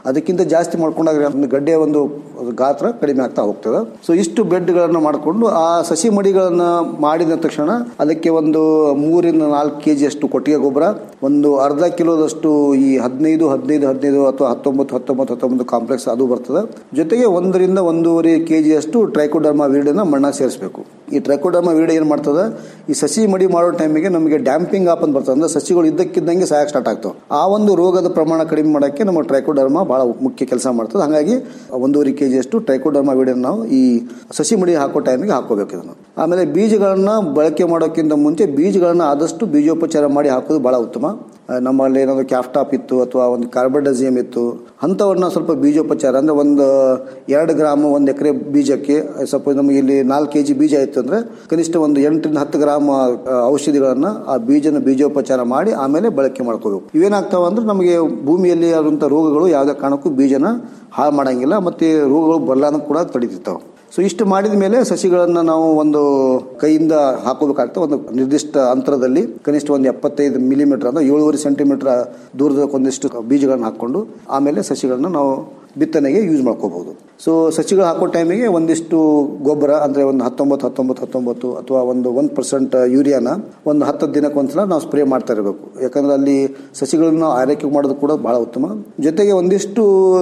ಅದಕ್ಕಿಂತ ಜಾಸ್ತಿ ಮಾಡ್ಕೊಂಡಾಗ ಒಂದು ಗಡ್ಡೆಯ ಒಂದು ಗಾತ್ರ ಕಡಿಮೆ ಆಗ್ತಾ ಹೋಗ್ತದೆ ಸೊ ಇಷ್ಟು ಬೆಡ್ಗಳನ್ನು ಮಾಡಿಕೊಂಡು ಆ ಸಸಿ ಮಡಿಗಳನ್ನ ಮಾಡಿದ ತಕ್ಷಣ ಅದಕ್ಕೆ ಒಂದು ಮೂರಿಂದ ನಾಲ್ಕು ಕೆ ಅಷ್ಟು ಕೊಟ್ಟಿಗೆ ಗೊಬ್ಬರ ಒಂದು ಅರ್ಧ ಕಿಲೋದಷ್ಟು ಈ ಹದಿನೈದು ಹದಿನೈದು ಹದಿನೈದು ಅಥವಾ ಹತ್ತೊಂಬತ್ತು ಹತ್ತೊಂಬತ್ತು ಹತ್ತೊಂಬತ್ತು ಕಾಂಪ್ಲೆಕ್ಸ್ ಅದು ಬರ್ತದೆ ಜೊತೆಗೆ ಒಂದರಿಂದ ಒಂದೂವರೆ ಕೆ ಅಷ್ಟು ಟ್ರೈಕೋಡರ್ಮಾ ವೀಡನ್ನ ಮಣ್ಣಾಗ ಸೇರಿಸಬೇಕು ಈ ಟ್ರೈಕೋಡರ್ಮಾ ವೀಡ ಏನು ಮಾಡ್ತದೆ ಈ ಸಸಿ ಮಡಿ ಮಾಡೋ ಟೈಮಿಗೆ ನಮಗೆ ಡ್ಯಾಂಪಿಂಗ್ ಆಪ್ ಅಂತ ಬರ್ತದೆ ಅಂದ್ರೆ ಸಸಿಗಳು ಇದ್ದಕ್ಕಿದ್ದಂಗೆ ಸಾಯಕ್ಕೆ ಸ್ಟಾರ್ಟ್ ಆಗ್ತವೆ ಆ ಒಂದು ರೋಗದ ಪ್ರಮಾಣ ಕಡಿಮೆ ಮಾಡೋಕ್ಕೆ ನಮ್ಮ ಟ್ರೈಕೋಡರ್ಮಾ ಬಹಳ ಮುಖ್ಯ ಕೆಲಸ ಮಾಡ್ತದೆ ಹಾಗಾಗಿ ಒಂದೂವರೆ ಕೆ ಅಷ್ಟು ಟ್ರೈಕೋಡರ್ಮಾ ವೀಡನ್ನು ನಾವು ಈ ಸಸಿ ಮಡಿ ಹಾಕೋ ಟೈಮಿಗೆ ಹಾಕೋಬೇಕು ಇದನ್ನು ಆಮೇಲೆ ಬೀಜಗಳನ್ನ ಬಳಕೆ ಮಾಡೋಕ್ಕಿಂತ ಮುಂಚೆ ಬೀಜಗಳನ್ನ ಆದಷ್ಟು ಬೀಜೋಪಚಾರ ಮಾಡಿ ಹಾಕೋದು ಬಹಳ ಉತ್ತಮ ಆ, ನಮ್ಮಲ್ಲಿ ಏನಾದ್ರು ಕ್ಯಾಫ್ಟಾಪ್ ಇತ್ತು ಅಥವಾ ಒಂದು ಕಾರ್ಬಡಜಿಯಮ್ ಇತ್ತು ಅಂಥವನ್ನ ಸ್ವಲ್ಪ ಬೀಜೋಪಚಾರ ಅಂದ್ರೆ ಒಂದು ಎರಡು ಗ್ರಾಮ್ ಒಂದು ಎಕರೆ ಬೀಜಕ್ಕೆ ಸಪೋಸ್ ನಮಗೆ ಇಲ್ಲಿ ನಾಲ್ಕು ಕೆ ಜಿ ಬೀಜ ಇತ್ತು ಅಂದ್ರೆ ಕನಿಷ್ಠ ಒಂದು ಎಂಟರಿಂದ ಹತ್ತು ಗ್ರಾಮ್ ಆ, ಔಷಧಿಗಳನ್ನ ಆ ಬೀಜನ ಬೀಜೋಪಚಾರ ಮಾಡಿ ಆಮೇಲೆ ಬಳಕೆ ಮಾಡ್ಕೋಬೇಕು ಇವೇನಾಗ್ತಾವ ಅಂದ್ರೆ ನಮಗೆ ಭೂಮಿಯಲ್ಲಿ ಆದಂಥ ರೋಗಗಳು ಯಾವುದೇ ಕಾರಣಕ್ಕೂ ಬೀಜನ ಹಾಳು ಮಾಡಂಗಿಲ್ಲ ಮತ್ತೆ ರೋಗಗಳು ಬರಲಾನ ಕೂಡ ತಡೀತಿರ್ತಾವೆ ಸೊ ಇಷ್ಟು ಮಾಡಿದ ಮೇಲೆ ಸಸಿಗಳನ್ನು ನಾವು ಒಂದು ಕೈಯಿಂದ ಹಾಕೋಬೇಕಾಗ್ತದೆ ಒಂದು ನಿರ್ದಿಷ್ಟ ಅಂತರದಲ್ಲಿ ಕನಿಷ್ಠ ಒಂದು ಎಪ್ಪತ್ತೈದು ಮಿಲಿಮೀಟರ್ ಅಂದ್ರೆ ಏಳುವರೆ ಸೆಂಟಿಮೀಟರ್ ದೂರದ ಒಂದಿಷ್ಟು ಬೀಜಗಳನ್ನು ಹಾಕೊಂಡು ಆಮೇಲೆ ಸಸಿಗಳನ್ನು ನಾವು ಬಿತ್ತನೆಗೆ ಯೂಸ್ ಮಾಡ್ಕೋಬಹುದು ಸೊ ಸಸಿಗಳು ಹಾಕೋ ಟೈಮಿಗೆ ಒಂದಿಷ್ಟು ಗೊಬ್ಬರ ಅಂದ್ರೆ ಒಂದು ಹತ್ತೊಂಬತ್ತು ಹತ್ತೊಂಬತ್ತು ಹತ್ತೊಂಬತ್ತು ಅಥವಾ ಒಂದು ಒಂದು ಪರ್ಸೆಂಟ್ ಯೂರಿಯಾನ ಒಂದು ಹತ್ತು ದಿನಕ್ಕೆ ಒಂದ್ಸಲ ನಾವು ಸ್ಪ್ರೇ ಮಾಡ್ತಾ ಇರಬೇಕು ಯಾಕಂದ್ರೆ ಅಲ್ಲಿ ಸಸಿಗಳನ್ನು ಆರೈಕೆ ಮಾಡೋದು ಕೂಡ ಬಹಳ ಉತ್ತಮ ಜೊತೆಗೆ ಒಂದಿಷ್ಟು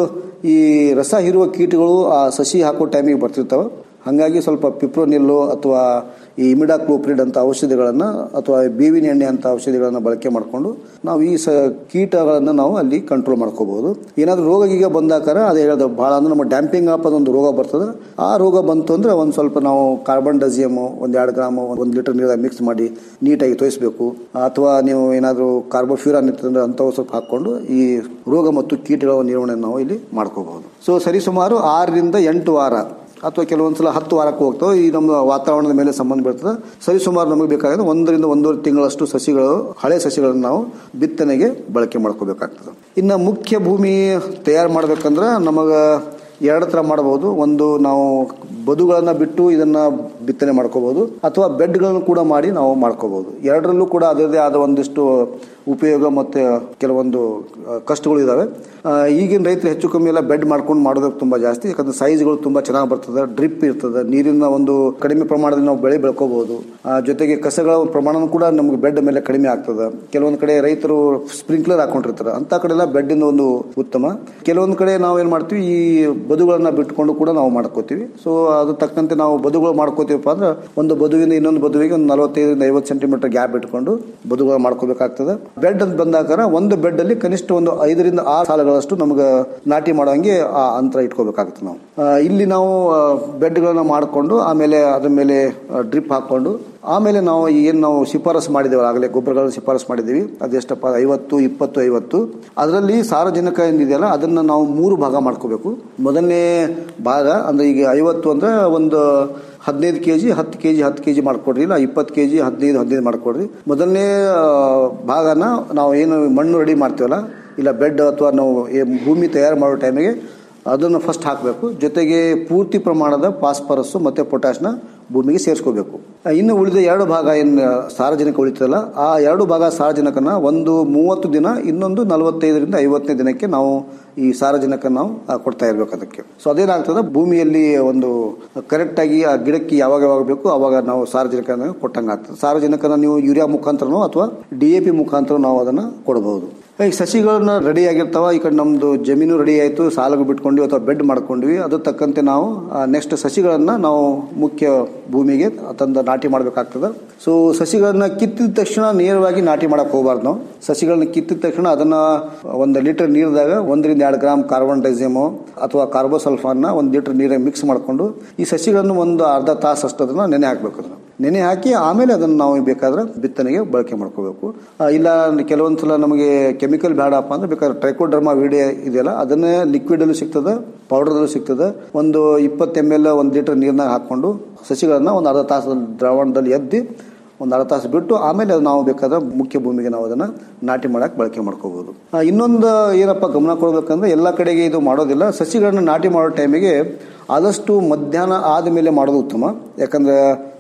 ಈ ರಸ ಹೀರುವ ಕೀಟಗಳು ಆ ಸಸಿ ಹಾಕೋ ಟೈಮಿಗೆ ಬರ್ತಿರ್ತಾವೆ ಹಾಗಾಗಿ ಸ್ವಲ್ಪ ಪಿಪ್ರೋನಿಲ್ಲು ಅಥವಾ ಈ ಇಮಿಡಾಕ್ಲೋಪ್ರಿಡ್ ಅಂತ ಔಷಧಿಗಳನ್ನು ಅಥವಾ ಬೇವಿನ ಎಣ್ಣೆ ಅಂತ ಔಷಧಿಗಳನ್ನು ಬಳಕೆ ಮಾಡಿಕೊಂಡು ನಾವು ಈ ಸ ಕೀಟಗಳನ್ನು ನಾವು ಅಲ್ಲಿ ಕಂಟ್ರೋಲ್ ಮಾಡ್ಕೋಬಹುದು ಏನಾದರೂ ರೋಗ ಗೀಗ ಬಂದಾಕಾರ ಅದೇ ಹೇಳೋದು ಭಾಳ ಅಂದ್ರೆ ನಮ್ಮ ಡ್ಯಾಂಪಿಂಗ್ ಆಪ್ ಒಂದು ರೋಗ ಬರ್ತದೆ ಆ ರೋಗ ಬಂತು ಅಂದ್ರೆ ಒಂದು ಸ್ವಲ್ಪ ನಾವು ಕಾರ್ಬನ್ ಡಜಿಯಮ್ ಒಂದು ಎರಡು ಗ್ರಾಮ್ ಒಂದು ಲೀಟರ್ ನೀರಾಗ ಮಿಕ್ಸ್ ಮಾಡಿ ನೀಟಾಗಿ ತೋಯಿಸ್ಬೇಕು ಅಥವಾ ನೀವು ಏನಾದರೂ ಕಾರ್ಬೋಫ್ಯೂರಾನ್ ಇತ್ತಂದ್ರೆ ಅಂಥವು ಸ್ವಲ್ಪ ಹಾಕ್ಕೊಂಡು ಈ ರೋಗ ಮತ್ತು ಕೀಟಗಳ ನಿರ್ವಹಣೆ ನಾವು ಇಲ್ಲಿ ಮಾಡ್ಕೋಬಹುದು ಸೊ ಸರಿಸುಮಾರು ಆರರಿಂದ ಎಂಟು ವಾರ ಅಥವಾ ಕೆಲವೊಂದ್ಸಲ ಹತ್ತು ವಾರಕ್ಕೆ ಹೋಗ್ತಾವೆ ಈ ನಮ್ಮ ವಾತಾವರಣದ ಮೇಲೆ ಸಂಬಂಧ ಬೀಳ್ತದೆ ಸರಿಸುಮಾರು ನಮಗೆ ಬೇಕಾಗಿದೆ ಒಂದರಿಂದ ಒಂದೂವರೆ ತಿಂಗಳಷ್ಟು ಸಸಿಗಳು ಹಳೆ ಸಸಿಗಳನ್ನು ನಾವು ಬಿತ್ತನೆಗೆ ಬಳಕೆ ಮಾಡ್ಕೋಬೇಕಾಗ್ತದೆ ಇನ್ನು ಮುಖ್ಯ ಭೂಮಿ ತಯಾರು ಮಾಡ್ಬೇಕಂದ್ರೆ ನಮಗೆ ಎರಡು ಥರ ಮಾಡಬಹುದು ಒಂದು ನಾವು ಬದುಗಳನ್ನ ಬಿಟ್ಟು ಇದನ್ನ ಬಿತ್ತನೆ ಮಾಡ್ಕೋಬಹುದು ಅಥವಾ ಬೆಡ್ಗಳನ್ನು ಕೂಡ ಮಾಡಿ ನಾವು ಮಾಡ್ಕೋಬಹುದು ಎರಡರಲ್ಲೂ ಕೂಡ ಅದರದೇ ಆದ ಒಂದಿಷ್ಟು ಉಪಯೋಗ ಮತ್ತೆ ಕೆಲವೊಂದು ಆ, ಕಷ್ಟಗಳು ಇದಾವೆ ಆ, ಈಗಿನ ರೈತರು ಹೆಚ್ಚು ಕಮ್ಮಿ ಎಲ್ಲ ಬೆಡ್ ಮಾಡ್ಕೊಂಡು ಮಾಡೋದಕ್ಕೆ ತುಂಬಾ ಜಾಸ್ತಿ ಯಾಕಂದ್ರೆ ಸೈಜ್ಗಳು ತುಂಬಾ ಚೆನ್ನಾಗಿ ಬರ್ತದೆ ಡ್ರಿಪ್ ಇರ್ತದೆ ನೀರಿನ ಒಂದು ಕಡಿಮೆ ಪ್ರಮಾಣದಲ್ಲಿ ನಾವು ಬೆಳೆ ಬೆಳ್ಕೋಬಹುದು ಆ, ಜೊತೆಗೆ ಕಸಗಳ ಪ್ರಮಾಣ ಕೂಡ ನಮ್ಗೆ ಬೆಡ್ ಮೇಲೆ ಕಡಿಮೆ ಆಗ್ತದೆ ಕೆಲವೊಂದು ಕಡೆ ರೈತರು ಸ್ಪ್ರಿಂಕ್ಲರ್ ಹಾಕೊಂಡಿರ್ತಾರೆ ಅಂತ ಕಡೆ ಎಲ್ಲ ಬೆಡ್ಡಿನ ಒಂದು ಉತ್ತಮ ಕೆಲವೊಂದು ಕಡೆ ನಾವು ಏನ್ ಮಾಡ್ತೀವಿ ಈ ಬದುಗಳನ್ನ ಬಿಟ್ಕೊಂಡು ಕೂಡ ನಾವು ಮಾಡ್ಕೋತೀವಿ ಸೊ ಅದು ತಕ್ಕಂತೆ ನಾವು ಬದುಗಳು ಮಾಡ್ಕೋತೀವಪ್ಪ ಅಂದ್ರೆ ಒಂದು ಬದುವಿನ ಇನ್ನೊಂದು ಬದುವಿಗೆ ಒಂದು ನಲವತ್ತೈದರಿಂದ ಐವತ್ತು ಸೆಂಟಿಮೀಟರ್ ಗ್ಯಾಪ್ ಇಟ್ಕೊಂಡು ಬದುಗಳು ಮಾಡ್ಕೋಬೇಕಾಗ್ತದೆ ಬೆಡ್ ಅಂತ ಬಂದಾಕಾರ ಒಂದು ಬೆಡ್ ಅಲ್ಲಿ ಕನಿಷ್ಠ ಒಂದು ಐದರಿಂದ ಆರು ಸಾಲುಗಳಷ್ಟು ನಮ್ಗೆ ನಾಟಿ ಮಾಡೋಂಗೆ ಆ ಅಂತರ ಇಟ್ಕೋಬೇಕಾಗುತ್ತೆ ನಾವು ಆ, ಇಲ್ಲಿ ನಾವು ಬೆಡ್ಗಳನ್ನ ಮಾಡಿಕೊಂಡು ಆಮೇಲೆ ಅದ್ರ ಮೇಲೆ ಡ್ರಿಪ್ ಹಾಕೊಂಡು ಆಮೇಲೆ ನಾವು ಏನು ನಾವು ಶಿಫಾರಸು ಮಾಡಿದ್ದೇವೆ ಆಗಲೇ ಗೊಬ್ಬರಗಳನ್ನು ಶಿಫಾರಸು ಮಾಡಿದ್ದೀವಿ ಅದೆಷ್ಟಪ್ಪ ಐವತ್ತು ಇಪ್ಪತ್ತು ಐವತ್ತು ಅದರಲ್ಲಿ ಸಾರಜನಕ ಏನಿದೆಯಲ್ಲ ಅದನ್ನ ನಾವು ಮೂರು ಭಾಗ ಮಾಡ್ಕೋಬೇಕು ಮೊದಲನೇ ಭಾಗ ಅಂದ್ರೆ ಈಗ ಐವತ್ತು ಅಂದ್ರೆ ಒಂದು ಹದಿನೈದು ಕೆ ಜಿ ಹತ್ತು ಕೆ ಜಿ ಹತ್ತು ಕೆ ಜಿ ಮಾಡ್ಕೊಡ್ರಿ ಇಲ್ಲ ಇಪ್ಪತ್ತು ಕೆ ಜಿ ಹದಿನೈದು ಹದಿನೈದು ಮಾಡ್ಕೊಡ್ರಿ ಮೊದಲನೇ ಆ, ಭಾಗನ ನಾವು ಏನು ಮಣ್ಣು ರೆಡಿ ಮಾಡ್ತೀವಲ್ಲ ಇಲ್ಲ ಬೆಡ್ ಅಥವಾ ನಾವು ಏ- ಭೂಮಿ ತಯಾರು ಮಾಡೋ ಟೈಮಿಗೆ ಅದನ್ನು ಫಸ್ಟ್ ಹಾಕಬೇಕು ಜೊತೆಗೆ ಪೂರ್ತಿ ಪ್ರಮಾಣದ ಫಾಸ್ಫರಸ್ ಮತ್ತೆ ಪೊಟ್ಯಾಶ್ನ ಭೂಮಿಗೆ ಸೇರಿಸ್ಕೋಬೇಕು ಇನ್ನು ಉಳಿದ ಎರಡು ಭಾಗ ಏನು ಸಾರಜನಕ ಉಳಿತದಲ್ಲ ಆ ಎರಡು ಭಾಗ ಸಾರಜನಕನ ಒಂದು ಮೂವತ್ತು ದಿನ ಇನ್ನೊಂದು ನಲವತ್ತೈದರಿಂದ ಐವತ್ತನೇ ದಿನಕ್ಕೆ ನಾವು ಈ ಸಾರಜನಕ ನಾವು ಆ, ಕೊಡ್ತಾ ಇರ್ಬೇಕು ಅದಕ್ಕೆ ಸೊ ಅದೇನಾಗ್ತದೆ ಭೂಮಿಯಲ್ಲಿ ಒಂದು ಕರೆಕ್ಟ್ ಆಗಿ ಆ ಗಿಡಕ್ಕೆ ಯಾವಾಗ ಯಾವಾಗ ಬೇಕು ಅವಾಗ ನಾವು ಸಾರಜನಕನ ಕೊಟ್ಟಂಗೆ ಆಗ್ತದೆ ಸಾರಜನಕನ ನೀವು ಯೂರಿಯಾ ಮುಖಾಂತರನೋ ಅಥವಾ ಡಿ ಎ ಪಿ ಮುಖಾಂತರ ನಾವು ಅದನ್ನ ಕೊಡಬಹುದು ಈ ಸಸಿಗಳನ್ನ ರೆಡಿ ಆಗಿರ್ತಾವ ಈ ಕಡೆ ನಮ್ದು ಜಮೀನು ರೆಡಿ ಆಯ್ತು ಸಾಲಗಳು ಬಿಟ್ಕೊಂಡ್ವಿ ಅಥವಾ ಬೆಡ್ ಮಾಡ್ಕೊಂಡ್ವಿ ಅದ್ರ ತಕ್ಕಂತೆ ನಾವು ನೆಕ್ಸ್ಟ್ ಸಸಿಗಳನ್ನ ನಾವು ಮುಖ್ಯ ಭೂಮಿಗೆ ತಂದು ನಾಟಿ ಮಾಡಬೇಕಾಗ್ತದೆ ಸೊ ಸಸಿಗಳನ್ನ ಕಿತ್ತಿದ ತಕ್ಷಣ ನೇರವಾಗಿ ನಾಟಿ ಮಾಡಕ್ ಹೋಗಬಾರ್ದು ನಾವು ಸಸಿಗಳನ್ನ ಕಿತ್ತಿದ ತಕ್ಷಣ ಅದನ್ನ ಒಂದು ಲೀಟರ್ ನೀರಿದಾಗ ಒಂದರಿಂದ ಎರಡು ಗ್ರಾಮ್ ಕಾರ್ಬನ್ ಡೈಸಿಯಮು ಅಥವಾ ಕಾರ್ಬೋಸಲ್ಫಾನ್ನ ಒಂದು ಲೀಟರ್ ನೀರಾಗ ಮಿಕ್ಸ್ ಮಾಡಿಕೊಂಡು ಈ ಸಸಿಗಳನ್ನು ಒಂದು ಅರ್ಧ ತಾಸು ಅಷ್ಟು ಅದನ್ನ ನೆನೆ ಹಾಕ್ಬೇಕು ಅದನ್ನ ನೆನೆ ಹಾಕಿ ಆಮೇಲೆ ಅದನ್ನು ನಾವು ಬೇಕಾದ್ರೆ ಬಿತ್ತನೆಗೆ ಬಳಕೆ ಮಾಡ್ಕೋಬೇಕು ಆ, ಇಲ್ಲ ಕೆಲವೊಂದ್ಸಲ ನಮಗೆ ಕೆಮಿಕಲ್ ಬೇಡಪ್ಪ ಅಂದ್ರೆ ಬೇಕಾದ್ರೆ ಟ್ರೈಕೋಡರ್ಮಾ ವಿಡಿಯ ಇದೆಯಲ್ಲ ಅದನ್ನೇ ಲಿಕ್ವಿಡ್ ಅಲ್ಲೂ ಸಿಗ್ತದೆ ಪೌಡರ್ ಅಲ್ಲೂ ಸಿಗ್ತದೆ ಒಂದು ಇಪ್ಪತ್ತು ಎಮ್ ಎಲ್ ಒಂದು ಲೀಟರ್ ನೀರ್ನಾಗ ಹಾಕೊಂಡು ಸಸಿಗಳನ್ನ ಒಂದು ಅರ್ಧ ತಾಸು ದ್ರಾವಣದಲ್ಲಿ ಎದ್ದಿ ಒಂದು ಅರ್ಧ ತಾಸು ಬಿಟ್ಟು ಆಮೇಲೆ ಅದು ನಾವು ಬೇಕಾದ್ರೆ ಮುಖ್ಯ ಭೂಮಿಗೆ ನಾವು ಅದನ್ನ ನಾಟಿ ಮಾಡಕ್ಕೆ ಬಳಕೆ ಮಾಡ್ಕೋಬಹುದು ಆ, ಇನ್ನೊಂದು ಏನಪ್ಪ ಗಮನ ಕೊಡ್ಬೇಕಂದ್ರೆ ಎಲ್ಲ ಕಡೆಗೆ ಇದು ಮಾಡೋದಿಲ್ಲ ಸಸಿಗಳನ್ನ ನಾಟಿ ಮಾಡೋ ಟೈಮಿಗೆ ಆದಷ್ಟು ಮಧ್ಯಾಹ್ನ ಆದ ಮೇಲೆ ಮಾಡೋದು ಉತ್ತಮ ಯಾಕಂದ್ರೆ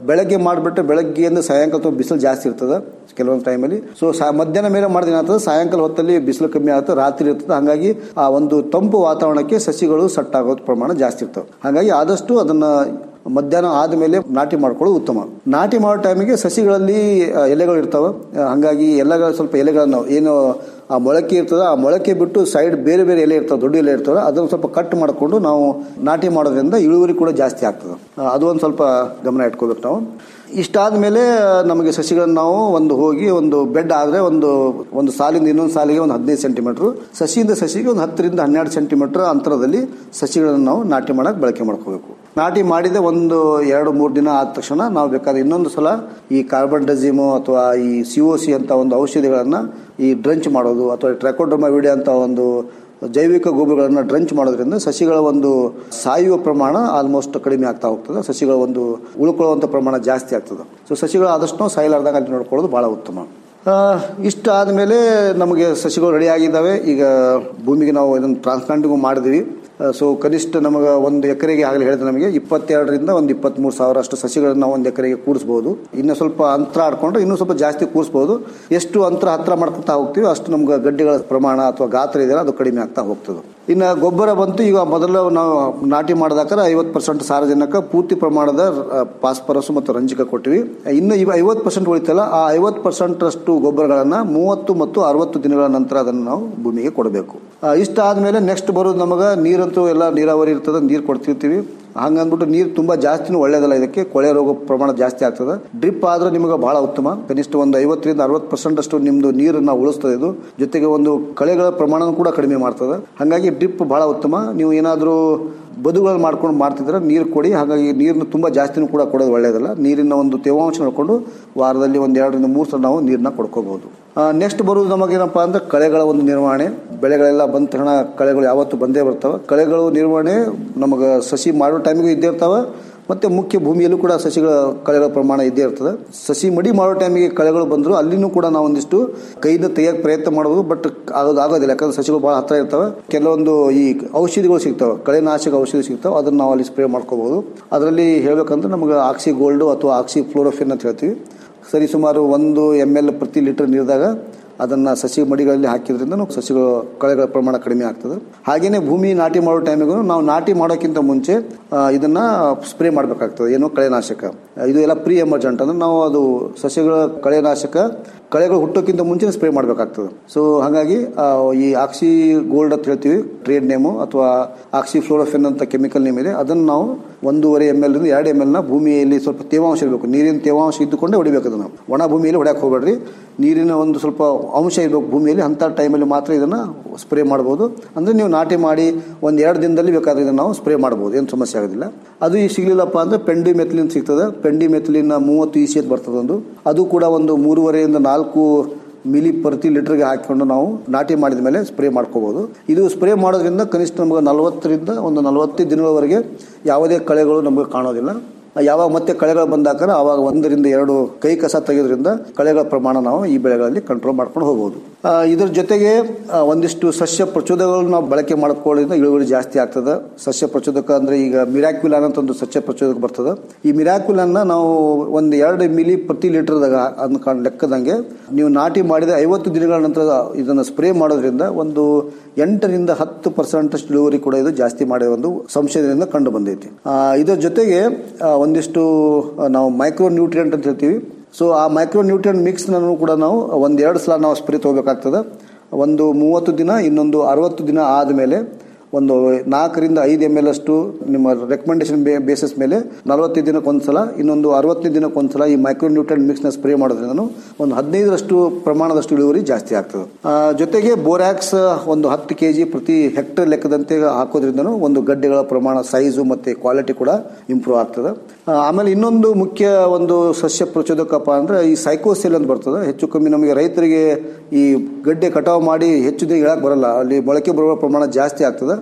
ಬೆಳಗ್ಗೆ ಮಾಡಿಬಿಟ್ರೆ ಬೆಳಗ್ಗೆಯಿಂದ ಸಾಯಂಕಾಲ ತನಕ ಬಿಸಿಲು ಜಾಸ್ತಿ ಇರ್ತದೆ ಕೆಲವೊಂದು ಟೈಮಲ್ಲಿ ಸೊ ಮಧ್ಯಾಹ್ನ ಮೇಲೆ ಮಾಡಿದ ಏನಾಗ್ತದೆ ಸಾಯಂಕಾಲ ಹೊತ್ತಲ್ಲಿ ಬಿಸಿಲು ಕಮ್ಮಿ ಆಗುತ್ತೆ ರಾತ್ರಿ ಇರ್ತದೆ ಹಾಗಾಗಿ ಆ ಒಂದು ತಂಪು ವಾತಾವರಣಕ್ಕೆ ಸಸಿಗಳು ಸೆಟ್ ಆಗೋದ್ ಪ್ರಮಾಣ ಜಾಸ್ತಿ ಇರ್ತವೆ ಹಾಗಾಗಿ ಆದಷ್ಟು ಅದನ್ನ ಮಧ್ಯಾಹ್ನ ಆದಮೇಲೆ ನಾಟಿ ಮಾಡ್ಕೊಳ್ಳೋದು ಉತ್ತಮ ನಾಟಿ ಮಾಡೋ ಟೈಮಿಗೆ ಸಸಿಗಳಲ್ಲಿ ಆ, ಎಲೆಗಳು ಇರ್ತವೆ ಆ, ಹಾಗಾಗಿ ಎಲೆಗಳು ಸ್ವಲ್ಪ ಎಲೆಗಳನ್ನು ಏನು ಆ ಮೊಳಕೆ ಇರ್ತದೆ ಆ ಮೊಳಕೆ ಬಿಟ್ಟು ಸೈಡ್ ಬೇರೆ ಬೇರೆ ಎಲೆ ಇರ್ತವೆ ದೊಡ್ಡ ಎಲೆ ಇರ್ತವೆ ಅದನ್ನು ಸ್ವಲ್ಪ ಕಟ್ ಮಾಡಿಕೊಂಡು ನಾವು ನಾಟಿ ಮಾಡೋದ್ರಿಂದ ಇಳುವರಿ ಕೂಡ ಜಾಸ್ತಿ ಆಗ್ತದೆ ಆ, ಅದು ಒಂದು ಸ್ವಲ್ಪ ಗಮನ ಇಟ್ಕೋಬೇಕು ನಾವು ಇಷ್ಟಾದ ಮೇಲೆ ನಮಗೆ ಸಸಿಗಳನ್ನು ನಾವು ಒಂದು ಹೋಗಿ ಒಂದು ಬೆಡ್ ಆದರೆ ಒಂದು ಒಂದು ಸಾಲಿಂದ ಇನ್ನೊಂದು ಸಾಲಿಗೆ ಒಂದು ಹದಿನೈದು ಸೆಂಟಿಮೀಟ್ರು ಸಸಿಯಿಂದ ಸಸಿಗೆ ಒಂದು ಹತ್ತರಿಂದ ಹನ್ನೆರಡು ಸೆಂಟಿಮೀಟರ್ ಅಂತರದಲ್ಲಿ ಸಸಿಗಳನ್ನು ನಾವು ನಾಟಿ ಮಾಡಕ್ಕೆ ಬಳಕೆ ಮಾಡ್ಕೋಬೇಕು ನಾಟಿ ಮಾಡಿದ ಒಂದು ಎರಡು ಮೂರು ದಿನ ಆದ ತಕ್ಷಣ ನಾವು ಬೇಕಾದ್ರೆ ಇನ್ನೊಂದು ಸಲ ಈ ಕಾರ್ಬನ್ ಡಜಿಮು ಅಥವಾ ಈ ಸಿ ಒ ಸಿ ಅಂತ ಒಂದು ಔಷಧಿಗಳನ್ನು ಈ ಡ್ರಂಚ್ ಮಾಡೋದು ಅಥವಾ ಟ್ರ್ಯಾಕೋಡರ್ಮಾ ವಿಡಿ ಅಂತ ಒಂದು ಜೈವಿಕ ಗೊಬ್ಬರಗಳನ್ನು ಡ್ರಂಚ್ ಮಾಡೋದ್ರಿಂದ ಸಸಿಗಳ ಒಂದು ಸಾಯುವ ಪ್ರಮಾಣ ಆಲ್ಮೋಸ್ಟ್ ಕಡಿಮೆ ಆಗ್ತಾ ಹೋಗ್ತದೆ ಸಸಿಗಳ ಒಂದು ಉಳ್ಕೊಳ್ಳುವಂಥ ಪ್ರಮಾಣ ಜಾಸ್ತಿ ಆಗ್ತದೆ ಸೊ ಸಸಿಗಳು ಆದಷ್ಟು ನಾವು ಸಾಯಿಲಾರ್ದಾಗ ಅಲ್ಲಿ ನೋಡ್ಕೊಳ್ಳೋದು ಭಾಳ ಉತ್ತಮ ಆ, ಇಷ್ಟ ಆದಮೇಲೆ ನಮಗೆ ಸಸಿಗಳು ರೆಡಿ ಆಗಿದ್ದಾವೆ ಈಗ ಭೂಮಿಗೆ ನಾವು ಇದನ್ನು ಟ್ರಾನ್ಸ್ಪ್ಲಾಂಟಿಂಗು ಮಾಡಿದ್ವಿ ಸೊ ಕನಿಷ್ಠ ನಮಗೆ ಒಂದು ಎಕರೆಗೆ ಆಗಲಿ ಹೇಳಿದ್ರೆ ನಮಗೆ ಇಪ್ಪತ್ತೆರಡರಿಂದ ಒಂದು ಇಪ್ಪತ್ತ್ಮೂರು ಸಾವಿರ ಅಷ್ಟು ಸಸಿಗಳನ್ನು ನಾವು ಒಂದು ಎಕರೆಗೆ ಕೂಡಿಸ್ಬೋದು ಇನ್ನು ಸ್ವಲ್ಪ ಅಂತರ ಆಡ್ಕೊಂಡ್ರೆ ಇನ್ನೂ ಸ್ವಲ್ಪ ಜಾಸ್ತಿ ಕೂರಿಸ್ಬೋದು ಎಷ್ಟು ಅಂತರ ಹತ್ರ ಮಾಡ್ಕೊತಾ ಹೋಗ್ತೀವಿ ಅಷ್ಟು ನಮ್ಗೆ ಗಡ್ಡೆಗಳ ಪ್ರಮಾಣ ಅಥವಾ ಗಾತ್ರ ಇದೆಯಲ್ಲ ಅದು ಕಡಿಮೆ ಆಗ್ತಾ ಹೋಗ್ತದೆ ಇನ್ನು ಗೊಬ್ಬರ ಬಂತು ಈಗ ಮೊದಲು ನಾವು ನಾಟಿ ಮಾಡಿದಾಕರ ಐವತ್ತು ಪರ್ಸೆಂಟ್ ಸಾರಜನಕ ಪೂರ್ತಿ ಪ್ರಮಾಣದ ಪಾಸ್ಪರಸ್ ಮತ್ತು ರಂಜಕ ಕೊಟ್ಟಿವಿ ಇನ್ನು ಇವ ಐವತ್ತು ಪರ್ಸೆಂಟ್ ಉಳಿತಲ್ಲ ಆ ಐವತ್ತು ಪರ್ಸೆಂಟ್ ಅಷ್ಟು ಗೊಬ್ಬರಗಳನ್ನು ಮೂವತ್ತು ಮತ್ತು ಅರವತ್ತು ದಿನಗಳ ನಂತರ ಅದನ್ನು ನಾವು ಭೂಮಿಗೆ ಕೊಡಬೇಕು ಆ, ಇಷ್ಟ ಆದಮೇಲೆ ನೆಕ್ಸ್ಟ್ ಬರೋದು ನಮಗೆ ನೀರಂತೂ ಎಲ್ಲ ನೀರಾವರಿ ಇರ್ತದೆ ನೀರು ಕೊಡ್ತಿರ್ತೀವಿ ಹಂಗಂದ್ಬಿಟ್ಟು ನೀರು ತುಂಬಾ ಜಾಸ್ತಿನೂ ಒಳ್ಳೇದಲ್ಲ ಇದಕ್ಕೆ ಕೊಳೆ ರೋಗ ಪ್ರಮಾಣ ಜಾಸ್ತಿ ಆಗ್ತದೆ ಡ್ರಿಪ್ ಆದ್ರೆ ನಿಮಗೆ ಬಹಳ ಉತ್ತಮ ಕನಿಷ್ಠ ಒಂದು ಐವತ್ತರಿಂದ ಅರವತ್ತು ಪರ್ಸೆಂಟ್ ಅಷ್ಟು ನಿಮ್ದು ನೀರನ್ನ ಉಳಿಸ್ತದೆ ಇದು ಜೊತೆಗೆ ಒಂದು ಕಳೆಗಳ ಪ್ರಮಾಣ ಕೂಡ ಕಡಿಮೆ ಮಾಡ್ತದೆ ಹಾಗಾಗಿ ಡ್ರಿಪ್ ಬಹಳ ಉತ್ತಮ ನೀವು ಏನಾದರೂ ಬದುಗಳನ್ನು ಮಾಡ್ಕೊಂಡು ಮಾಡ್ತಿದ್ರೆ ನೀರು ಕೊಡಿ ಹಾಗಾಗಿ ನೀರನ್ನು ತುಂಬ ಜಾಸ್ತಿನೂ ಕೂಡ ಕೊಡೋದು ಒಳ್ಳೆಯದಲ್ಲ ನೀರಿನ ಒಂದು ತೇವಾಂಶ ನೋಡಿಕೊಂಡು ವಾರದಲ್ಲಿ ಒಂದು ಎರಡರಿಂದ ಮೂರು ಸಲ ನಾವು ನೀರನ್ನ ಕೊಡ್ಕೋಬಹುದು ನೆಕ್ಸ್ಟ್ ಬರೋದು ನಮಗೇನಪ್ಪ ಅಂದ್ರೆ ಕಳೆಗಳ ಒಂದು ನಿರ್ವಹಣೆ ಬೆಳೆಗಳೆಲ್ಲ ಬಂದ ತಕ್ಷಣ ಕಳೆಗಳು ಯಾವತ್ತು ಬಂದೇ ಬರ್ತವೆ ಕಳೆಗಳು ನಿರ್ವಹಣೆ ನಮಗೆ ಸಸಿ ಮಾಡೋ ಟೈಮಿಗೂ ಇದ್ದೇ ಇರ್ತಾವೆ ಮತ್ತೆ ಮುಖ್ಯ ಭೂಮಿಯಲ್ಲೂ ಕೂಡ ಸಸಿಗಳ ಕಳೆಗಳ ಪ್ರಮಾಣ ಇದ್ದೇ ಇರ್ತದೆ ಸಸಿ ಮಡಿ ಮಾಡೋ ಟೈಮಿಗೆ ಕಳೆಗಳು ಬಂದರೂ ಅಲ್ಲಿನೂ ಕೂಡ ನಾವು ಒಂದಿಷ್ಟು ಕೈಯಿಂದ ತೆಗಿಯಕ್ಕೆ ಪ್ರಯತ್ನ ಮಾಡ್ಬೋದು ಬಟ್ ಆಗೋದು ಆಗೋದಿಲ್ಲ ಯಾಕಂದ್ರೆ ಸಸಿಗಳು ಭಾಳ ಹತ್ರ ಇರ್ತವೆ ಕೆಲವೊಂದು ಈ ಔಷಧಿಗಳು ಸಿಗ್ತವೆ ಕಳೆನಾಶಕ ಔಷಧಿ ಸಿಗ್ತವೆ ಅದನ್ನು ನಾವು ಅಲ್ಲಿ ಸ್ಪ್ರೇ ಮಾಡ್ಕೋಬಹುದು ಅದರಲ್ಲಿ ಹೇಳ್ಬೇಕಂದ್ರೆ ನಮಗೆ ಆಕ್ಸಿ ಗೋಲ್ಡು ಅಥವಾ ಆಕ್ಸಿ ಫ್ಲೋರೋಫಿನ್ ಅಂತ ಹೇಳ್ತೀವಿ ಸರಿ ಸುಮಾರು ಒಂದು ಎಮ್ ಎಲ್ ಪ್ರತಿ ಲೀಟರ್ ನೀರಿದಾಗ ಅದನ್ನು ಸಸಿ ಮಡಿಗಳಲ್ಲಿ ಹಾಕಿದ್ರಿಂದ ನಾವು ಸಸಿಗಳ ಕಳೆಗಳ ಪ್ರಮಾಣ ಕಡಿಮೆ ಆಗ್ತದೆ ಹಾಗೆಯೇ ಭೂಮಿ ನಾಟಿ ಮಾಡೋ ಟೈಮಿಗೂ ನಾವು ನಾಟಿ ಮಾಡೋಕ್ಕಿಂತ ಮುಂಚೆ ಆ, ಇದನ್ನ ಸ್ಪ್ರೇ ಮಾಡಬೇಕಾಗ್ತದೆ ಏನು ಕಳೆನಾಶಕ ಇದು ಎಲ್ಲ ಪ್ರೀ ಎಮರ್ಜೆಂಟ್ ಅಂದ್ರೆ ನಾವು ಅದು ಸಸ್ಯಗಳ ಕಳೆನಾಶಕ ಕಳೆಗಳು ಹುಟ್ಟೋಕ್ಕಿಂತ ಮುಂಚೆ ಸ್ಪ್ರೇ ಮಾಡಬೇಕಾಗ್ತದೆ ಸೊ ಹಾಗಾಗಿ ಆ, ಈ ಆಕ್ಸಿ ಗೋಲ್ಡ್ ಅಂತ ಹೇಳ್ತೀವಿ ಟ್ರೇಡ್ ನೇಮು ಅಥವಾ ಆಕ್ಸಿ ಫ್ಲೋರೋಫಿನ್ ಅಂತ ಕೆಮಿಕಲ್ ನೇಮ್ ಇದೆ ಅದನ್ನು ನಾವು ಒಂದೂವರೆ ಎಮ್ ಎಲ್ ಎರಡು ಎಮ್ ಎಲ್ ನ ಭೂಮಿಯಲ್ಲಿ ಸ್ವಲ್ಪ ತೇವಾಂಶ ಇರಬೇಕು ನೀರಿನ ತೇವಾಂಶ ಇದ್ದುಕೊಂಡೇ ಹೊಡಿಬೇಕು ಅದನ್ನು ಒಣ ಭೂಮಿಯಲ್ಲಿ ಹೊಡ್ಯಕ್ಕೆ ಹೋಗ್ಬೇಡ್ರಿ ನೀರಿನ ಒಂದು ಸ್ವಲ್ಪ ಅಂಶ ಇರಬೇಕು ಭೂಮಿಯಲ್ಲಿ ಅಂಥ ಟೈಮಲ್ಲಿ ಮಾತ್ರ ಇದನ್ನು ಸ್ಪ್ರೇ ಮಾಡ್ಬೋದು ಅಂದರೆ ನೀವು ನಾಟಿ ಮಾಡಿ ಒಂದು ಎರಡು ದಿನದಲ್ಲಿ ಬೇಕಾದ್ರೆ ಇದನ್ನು ನಾವು ಸ್ಪ್ರೇ ಮಾಡ್ಬೋದು ಏನು ಸಮಸ್ಯೆ ಆಗೋದಿಲ್ಲ ಅದು ಈ ಸಿಗಲಿಲ್ಲಪ್ಪ ಅಂದರೆ ಪೆಂಡಿ ಮೆಥಲಿನ್ ಸಿಗ್ತದೆ ಪೆಂಡಿ ಮೆಥಲಿನ ಮೂವತ್ತು ಇ ಸಿ ಅಂತ ಬರ್ತದೆ ಒಂದು ಅದು ಕೂಡ ಒಂದು ಮೂರುವರೆಯಿಂದ ನಾಲ್ಕು ಮಿಲಿ ಪ್ರತಿ ಲೀಟರ್ಗೆ ಹಾಕಿಕೊಂಡು ನಾವು ನಾಟಿ ಮಾಡಿದ ಮೇಲೆ ಸ್ಪ್ರೇ ಮಾಡ್ಕೋಬಹುದು ಇದು ಸ್ಪ್ರೇ ಮಾಡೋದ್ರಿಂದ ಕನಿಷ್ಠ ನಮಗೆ ನಲವತ್ತರಿಂದ ಒಂದು ನಲವತ್ತೈದು ದಿನಗಳವರೆಗೆ ಯಾವುದೇ ಕಳೆಗಳು ನಮಗೆ ಕಾಣೋದಿಲ್ಲ ಯಾವಾಗ ಮತ್ತೆ ಕಳೆಗಳು ಬಂದಾಕರ ಆವಾಗ ಒಂದರಿಂದ ಎರಡು ಕೈ ಕಸ ತೆಗೆಯೋದ್ರಿಂದ ಕಳೆಗಳ ಪ್ರಮಾಣ ನಾವು ಈ ಬೆಳೆಗಳಲ್ಲಿ ಕಂಟ್ರೋಲ್ ಮಾಡ್ಕೊಂಡು ಹೋಗಬಹುದು ಆ, ಇದ್ರ ಜೊತೆಗೆ ಆ, ಒಂದಿಷ್ಟು ಸಸ್ಯ ಪ್ರಚೋದಕಗಳು ನಾವು ಬಳಕೆ ಮಾಡ್ಕೊಳ್ಳೋದ್ರಿಂದ ಇಳುವರಿ ಜಾಸ್ತಿ ಆಗ್ತದೆ ಸಸ್ಯ ಪ್ರಚೋದಕ ಅಂದ್ರೆ ಈಗ ಮಿರಾಕ್ಯುಲಾನ್ ಅಂತ ಒಂದು ಸಸ್ಯ ಪ್ರಚೋದಕ ಬರ್ತದೆ ಈ ಮಿರಾಕ್ಯುಲನ್ನ ನಾವು ಒಂದು ಎರಡು ಮಿಲಿ ಪ್ರತಿ ಲೀಟರ್ದಾಗ ಅನ್ಕೊಂಡು ಲೆಕ್ಕದಂಗೆ ನೀವು ನಾಟಿ ಮಾಡಿದ ಐವತ್ತು ದಿನಗಳ ನಂತರ ಇದನ್ನು ಸ್ಪ್ರೇ ಮಾಡೋದ್ರಿಂದ ಒಂದು ಎಂಟರಿಂದ ಹತ್ತು ಪರ್ಸೆಂಟ್ ಅಷ್ಟು ಇಳುವರಿ ಕೂಡ ಇದು ಜಾಸ್ತಿ ಮಾಡೋ ಒಂದು ಸಂಶೋಧನೆಯಿಂದ ಕಂಡು ಬಂದೈತಿ ಆ, ಇದರ ಜೊತೆಗೆ ಆ, ಒಂದಿಷ್ಟು ಆ, ನಾವು ಮೈಕ್ರೋ ನ್ಯೂಟ್ರಿಯೆಂಟ್ ಅಂತ ಹೇಳ್ತೀವಿ ಸೊ ಆ ಮೈಕ್ರೋ ನ್ಯೂಟ್ರಿಯೆಂಟ್ ಮಿಕ್ಸ್ ಕೂಡ ನಾವು ಒಂದೆರಡು ಸಲ ನಾವು ಸ್ಪ್ರೇ ತಗೋಬೇಕಾಗ್ತದೆ ಒಂದು ಮೂವತ್ತು ದಿನ ಇನ್ನೊಂದು ಅರವತ್ತು ದಿನ ಆದಮೇಲೆ ಒಂದು ನಾಲ್ಕರಿಂದ ಐದು ಎಮ್ ಎಲ್ ಅಷ್ಟು ನಿಮ್ಮ ರೆಕಮೆಂಡೇಶನ್ ಬೇಸಿಸ್ ಮೇಲೆ ನಲವತ್ತೈದು ದಿನಕ್ಕೆ ಒಂದ್ಸಲ ಇನ್ನೊಂದು ಅರವತ್ತೈದು ದಿನಕ್ಕೆ ಒಂದ್ಸಲ ಈ ಮೈಕ್ರೋ ನ್ಯೂಟ್ರಿಯೆಂಟ್ ಮಿಕ್ಸ್ನ ಸ್ಪ್ರೇ ಮಾಡೋದ್ರಿಂದ ಒಂದು ಹದಿನೈದರಷ್ಟು ಪ್ರಮಾಣದಷ್ಟು ಇಳುವರಿ ಜಾಸ್ತಿ ಆಗ್ತದೆ ಆ, ಜೊತೆಗೆ ಬೋರ್ಯಾಕ್ಸ್ ಒಂದು ಹತ್ತು ಕೆ ಜಿ ಪ್ರತಿ ಹೆಕ್ಟರ್ ಲೆಕ್ಕದಂತೆ ಹಾಕೋದ್ರಿಂದನೂ ಒಂದು ಗಡ್ಡೆಗಳ ಪ್ರಮಾಣ ಸೈಜು ಮತ್ತೆ ಕ್ವಾಲಿಟಿ ಕೂಡ ಇಂಪ್ರೂವ್ ಆಗ್ತದೆ ಆ, ಆಮೇಲೆ ಇನ್ನೊಂದು ಮುಖ್ಯ ಒಂದು ಸಸ್ಯ ಪ್ರಚೋದಕಪ್ಪ ಅಂದ್ರೆ ಈ ಸೈಕೋಸೆಲ್ ಅಂತ ಬರ್ತದೆ ಹೆಚ್ಚು ಕಮ್ಮಿ ನಮಗೆ ರೈತರಿಗೆ ಈ ಗಡ್ಡೆ ಕಟಾವು ಮಾಡಿ ಹೆಚ್ಚು ದಿನ ಇಳಕ್ ಬರಲ್ಲ ಅಲ್ಲಿ ಮೊಳಕೆ ಬರುವ ಪ್ರಮಾಣ ಜಾಸ್ತಿ ಆಗ್ತದೆ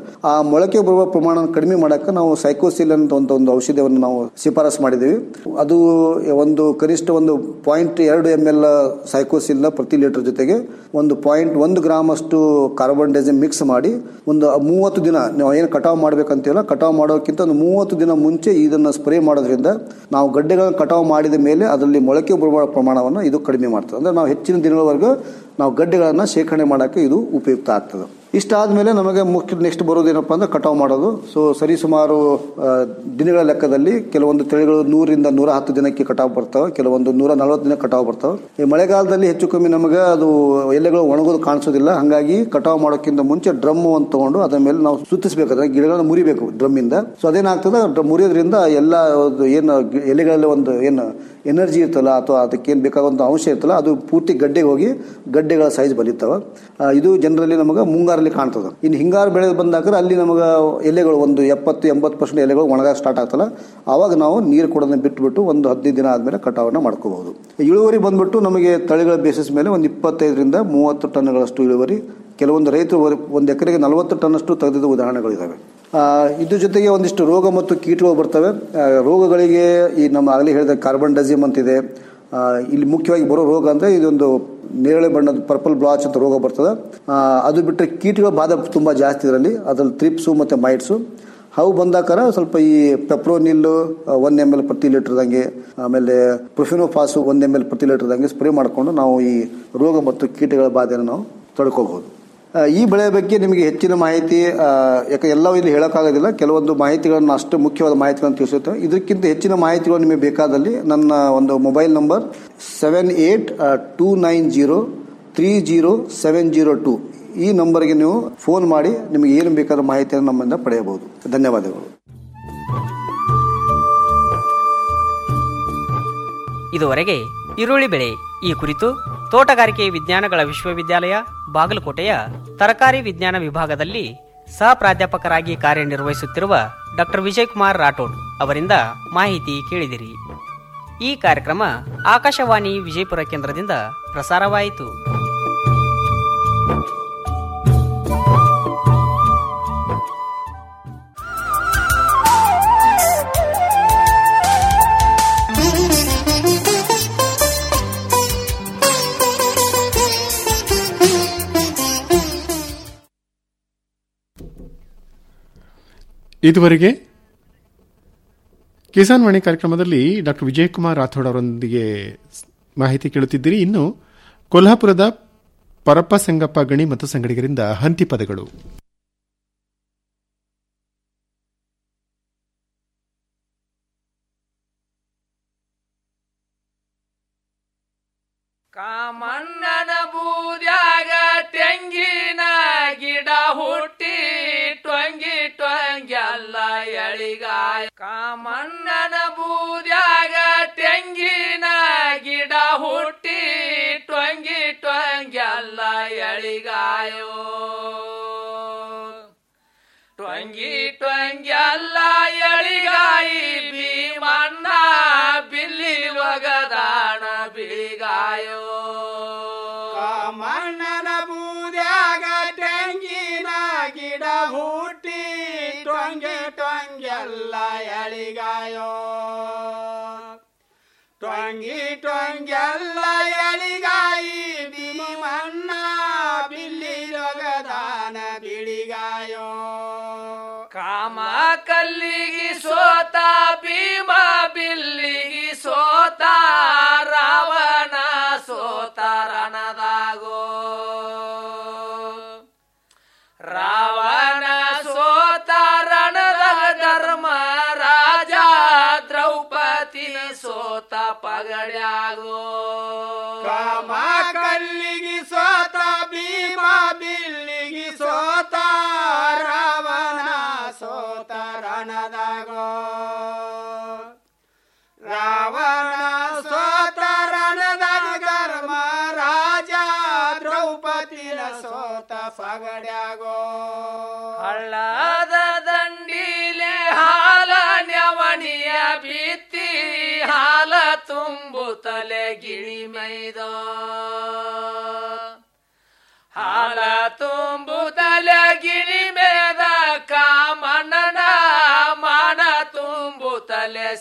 ಆ ಮೊಳಕೆ ಬರುವ ಪ್ರಮಾಣ ಕಡಿಮೆ ಮಾಡಕ್ಕೆ ನಾವು ಸೈಕೋಸಿಲ್ ಅಂತ ಒಂದು ಒಂದು ಔಷಧಿಯನ್ನು ನಾವು ಶಿಫಾರಸು ಮಾಡಿದ್ದೀವಿ ಅದು ಒಂದು ಕನಿಷ್ಠ ಒಂದು ಪಾಯಿಂಟ್ ಎರಡು ಎಮ್ ಎಲ್ ಸೈಕೋಸಿಲ್ನ ಪ್ರತಿ ಲೀಟರ್ ಜೊತೆಗೆ ಒಂದು ಪಾಯಿಂಟ್ ಒಂದು ಗ್ರಾಮ್ ಅಷ್ಟು ಕಾರ್ಬನ್ ಡೈಸಿಮ್ ಮಿಕ್ಸ್ ಮಾಡಿ ಒಂದು ಮೂವತ್ತು ದಿನ ನಾವು ಏನು ಕಟಾವು ಮಾಡ್ಬೇಕಂತೀವಲ್ಲ ಕಟಾವು ಮಾಡೋಕ್ಕಿಂತ ಒಂದು ಮೂವತ್ತು ದಿನ ಮುಂಚೆ ಇದನ್ನು ಸ್ಪ್ರೇ ಮಾಡೋದ್ರಿಂದ ನಾವು ಗಡ್ಡೆಗಳನ್ನು ಕಟಾವು ಮಾಡಿದ ಮೇಲೆ ಅದರಲ್ಲಿ ಮೊಳಕೆ ಬರುವ ಪ್ರಮಾಣವನ್ನು ಇದು ಕಡಿಮೆ ಮಾಡ್ತದೆ ಅಂದರೆ ನಾವು ಹೆಚ್ಚಿನ ದಿನಗಳವರೆಗೂ ನಾವು ಗಡ್ಡೆಗಳನ್ನು ಶೇಖರಣೆ ಮಾಡೋಕ್ಕೆ ಇದು ಉಪಯುಕ್ತ ಆಗ್ತದೆ ಇಷ್ಟಾದ್ಮೇಲೆ ನಮಗೆ ಮುಖ್ಯ ನೆಕ್ಸ್ಟ್ ಬರೋದೇನಪ್ಪ ಅಂದ್ರೆ ಕಟಾವು ಮಾಡೋದು ಸೊ ಸರಿಸುಮಾರು ಆ, ದಿನಗಳ ಲೆಕ್ಕದಲ್ಲಿ ಕೆಲವೊಂದು ತಳಿಗಳು ನೂರಿಂದ ನೂರ ಹತ್ತು ದಿನಕ್ಕೆ ಕಟಾವು ಬರ್ತವೆ ಕೆಲವೊಂದು ನೂರ ನಲವತ್ತು ದಿನ ಕಟಾವು ಬರ್ತವೆ ಈ ಮಳೆಗಾಲದಲ್ಲಿ ಹೆಚ್ಚು ಕಮ್ಮಿ ನಮಗೆ ಅದು ಎಲೆಗಳು ಒಣಗೋದು ಕಾಣಿಸೋದಿಲ್ಲ ಹಾಗಾಗಿ ಕಟಾವು ಮಾಡೋಕ್ಕಿಂತ ಮುಂಚೆ ಡ್ರಮ್ ಒಂದು ತಗೊಂಡು ಅದರ ಮೇಲೆ ನಾವು ಸುತ್ತಿಸಬೇಕು ಅದನ್ನ ಗಿಡಗಳನ್ನ ಮುರಿಬೇಕು ಡ್ರಮ್ ಇಂದ ಸೊ ಅದೇನಾಗ್ತದೆ ಡ್ರಮ್ ಮುರಿಯೋದ್ರಿಂದ ಎಲ್ಲ ಒಂದು ಏನು ಗಿ- ಎಲೆಗಳಲ್ಲಿ ಒಂದು ಏನು ಎನರ್ಜಿ ಇರ್ತಲ್ಲ ಅಥವಾ ಅದಕ್ಕೇನು ಬೇಕಾಗುವಂಥ ಅಂಶ ಇರ್ತಲ್ಲ ಅದು ಪೂರ್ತಿ ಗಡ್ಡೆಗೆ ಹೋಗಿ ಗಡ್ಡೆಗಳ ಸೈಜ್ ಬಲಿತಾವ ಆ, ಇದು ಜನರಲಿ ನಮಗೆ ಮುಂಗಾರಲ್ಲಿ ಕಾಣ್ತದೆ ಇನ್ನು ಹಿಂಗಾರು ಬೆಳೆ ಬಂದಾಗ ಅಲ್ಲಿ ನಮಗೆ ಎಲೆಗಳು ಒಂದು ಎಪ್ಪತ್ತು ಎಂಬತ್ತು ಪರ್ಸೆಂಟ್ ಎಲೆಗಳು ಒಣಗಾಗ ಸ್ಟಾರ್ಟ್ ಆಗ್ತಲ್ಲ ಆವಾಗ ನಾವು ನೀರು ಕೊಡೋದನ್ನ ಬಿಟ್ಬಿಟ್ಟು ಒಂದು ಹದಿನೈದು ದಿನ ಆದಮೇಲೆ ಕಟಾವನ್ನು ಮಾಡ್ಕೋಬಹುದು ಇಳುವರಿ ಬಂದ್ಬಿಟ್ಟು ನಮಗೆ ತಳಿಗಳ ಬೇಸಿಸ್ ಮೇಲೆ ಒಂದು ಇಪ್ಪತ್ತೈದರಿಂದ ಮೂವತ್ತು ಟನ್ಗಳಷ್ಟು ಇಳುವರಿ ಕೆಲವೊಂದು ರೈತರು ಒಂದು- ಒಂದು ಎಕರೆಗೆ ನಲವತ್ತು ಟನ್ನಷ್ಟು ತೆಗೆದಿದ್ದ ಉದಾಹರಣೆಗಳಿದ್ದಾವೆ ಆ, ಇದ್ರ ಜೊತೆಗೆ ಒಂದಿಷ್ಟು ರೋಗ ಮತ್ತು ಕೀಟಗಳು ಬರ್ತವೆ ಆ, ರೋಗಗಳಿಗೆ ಈ ನಮ್ಮ ಆಗಲೇ ಹೇಳಿದ ಕಾರ್ಬನ್ ಡೈಸಿಮ್ ಅಂತಿದೆ ಆ, ಇಲ್ಲಿ ಮುಖ್ಯವಾಗಿ ಬರೋ ರೋಗ ಅಂದರೆ ಇದೊಂದು ನೇರಳೆ ಬಣ್ಣದ ಪರ್ಪಲ್ ಬ್ಲಾಚ್ ಅಂತ ರೋಗ ಬರ್ತದೆ ಆ, ಅದು ಬಿಟ್ಟರೆ ಕೀಟಗಳ ಬಾಧೆ ತುಂಬ ಜಾಸ್ತಿ ಇದರಲ್ಲಿ ಅದರಲ್ಲಿ ತ್ರಿಪ್ಸು ಮತ್ತು ಮೈಟ್ಸು ಹಾವು ಬಂದಾಕಾರ ಸ್ವಲ್ಪ ಈ ಪೆಪ್ರೋನಿಲ್ಲು ಒನ್ ಎಮ್ ಎಲ್ ಪ್ರತಿ ಲೀಟರ್ದಂಗೆ ಆಮೇಲೆ ಪ್ರೊಫಿನೋಫಾಸು ಒನ್ ಎಮ್ ಎಲ್ ಪ್ರತಿ ಲೀಟರ್ದಂಗೆ ಸ್ಪ್ರೇ ಮಾಡಿಕೊಂಡು ನಾವು ಈ ರೋಗ ಮತ್ತು ಕೀಟಗಳ ಬಾಧೆಯನ್ನು ನಾವು ತಡ್ಕೋಬಹುದು ಆ, ಈ ಬೆಳೆ ಬಗ್ಗೆ ನಿಮಗೆ ಹೆಚ್ಚಿನ ಮಾಹಿತಿ ಆ, ಯಾಕೆ ಎಲ್ಲವೂ ಇಲ್ಲಿ ಹೇಳೋಕ್ಕಾಗೋದಿಲ್ಲ ಕೆಲವೊಂದು ಮಾಹಿತಿಗಳನ್ನು ಅಷ್ಟು ಮುಖ್ಯವಾದ ಮಾಹಿತಿಗಳನ್ನು ತಿಳಿಸುತ್ತೆ ಇದಕ್ಕಿಂತ ಹೆಚ್ಚಿನ ಮಾಹಿತಿಗಳು ನಿಮಗೆ ಬೇಕಾದಲ್ಲಿ ನನ್ನ ಒಂದು mobile number seven eight two nine zero three zero seven zero two ಈ ನಂಬರ್ಗೆ ನೀವು ಫೋನ್ ಮಾಡಿ ನಿಮಗೆ ಏನು ಬೇಕಾದ ಮಾಹಿತಿಯನ್ನು ನಮ್ಮಿಂದ ಪಡೆಯಬಹುದು ಧನ್ಯವಾದಗಳು ಇದುವರೆಗೆ ಈರುಳ್ಳಿ ಬೆಳೆ ಈ ಕುರಿತು ತೋಟಗಾರಿಕೆ ವಿಜ್ಞಾನಗಳ ವಿಶ್ವವಿದ್ಯಾಲಯ ಬಾಗಲಕೋಟೆಯ ತರಕಾರಿ ವಿಜ್ಞಾನ ವಿಭಾಗದಲ್ಲಿ ಸಹ ಪ್ರಾಧ್ಯಾಪಕರಾಗಿ ಕಾರ್ಯನಿರ್ವಹಿಸುತ್ತಿರುವ ಡಾಕ್ಟರ್ ವಿಜಯಕುಮಾರ್ ರಾಠೋಡ್ ಅವರಿಂದ ಮಾಹಿತಿ ಕೇಳಿದಿರಿ ಈ ಕಾರ್ಯಕ್ರಮ ಆಕಾಶವಾಣಿ ವಿಜಯಪುರ ಕೇಂದ್ರದಿಂದ ಪ್ರಸಾರವಾಯಿತು ಇದುವರೆಗೆ ಕಿಸಾನ್ ವಾಣಿ ಕಾರ್ಯಕ್ರಮದಲ್ಲಿ ಡಾಕ್ಟರ್ ವಿಜಯಕುಮಾರ್ ರಾಥೋಡ್ ಅವರೊಂದಿಗೆ ಮಾಹಿತಿ ಕೇಳುತ್ತಿದ್ದೀರಿ ಇನ್ನು ಕೊಲ್ಹಾಪುರದ ಪರಪ್ಪ ಸಂಗಪ್ಪ ಗಣಿ ಮತ್ತು ಸಂಗಡಿಗರಿಂದ ಹಂತಿ ಪದಗಳು ಕಾಮಣ್ಣನ ಬೂದ್ಯಾಗ ತೆಂಗಿನ ಗಿಡ ಹುಟ್ಟಿ ಟೊಂಗಿ ಟೊಂಗಿ ಅಲ್ಲ ಎಳಿಗಾಯ ಕಾಮಣ್ಣನ ಬೂದ್ಯಾಗ ತೆಂಗಿನ ಗಿಡ ಹುಟ್ಟಿ ಟೊಂಗಿ ಟೊಂಗಿ ಅಲ್ಲ ಎಳಿಗಾಯೋ ಟೊಂಗಿ ಟೊಂಗಿ ಅಲ್ಲ ಎಳಿಗಾಯಿ ಭೀಮಣ್ಣ ಬಿಲ್ಲಿ ಒಗದಾಣ ಬಿಳಿಗಾಯೋ ಕಾಮಣ್ಣನ ಬೂದ್ಯಾಗ ತೆಂಗಿನ ಗಿಡ ಹುಟ್ಟಿ ಟೊಂಗೆ ಟೊಂಗೆಲ್ಲ ಎಳಿಗಾಯೋ ಟೊಂಗಿ ಟೊಂಗೆಲ್ಲ ಎಳಿಗಾಯಿ ಭೀಮಣ್ಣ ಬಿಲ್ಲಿ ಲೊಗದಾನ ಬಿಳಿಗಾಯೋ ಕಾಮ ಕಲ್ಲಿಗಿ ಸೋತ ಭೀಮ ಬಿಲ್ಲಿಗಿ ಸೋತ ರಾವಣ ಸೋತ ರಣದಾಗೋ ರಾವಣ ಸೋತ ರಣದಾಗ ಧರ್ಮ ರಾಜ ದ್ರೌಪದಿ ಸೋತ ಪಗಡ್ಯಾಗೋ ಕಾಮ ಕಲ್ಲಿಗಿ ಸೋತ ಭೀಮ ಬಿಲ್ಲಿಗಿ ಸೋತ ರಾವಣ ಸೋತ ರಣದಾಗೋ ರಾವಣ ಸೋತ ರಣದಾಗ ಧರ್ಮ ರಾಜ ದ್ರೌಪದಿನ ಸೋತ ಪಗಡ್ಯಾಗೋ ಹಳ್ಳದ ದಂಡಿಲೆ ಹಾಲ ನ್ಯವಣಿಯ ಬಿತ್ತಿ ಹಾಲ ತುಂಬುತ್ತಲೆ ಗಿಳಿ ಮೈದ ಹಾಲ ತುಂಬುತ್ತಲೆ ಗಿಳಿ ಮೇದ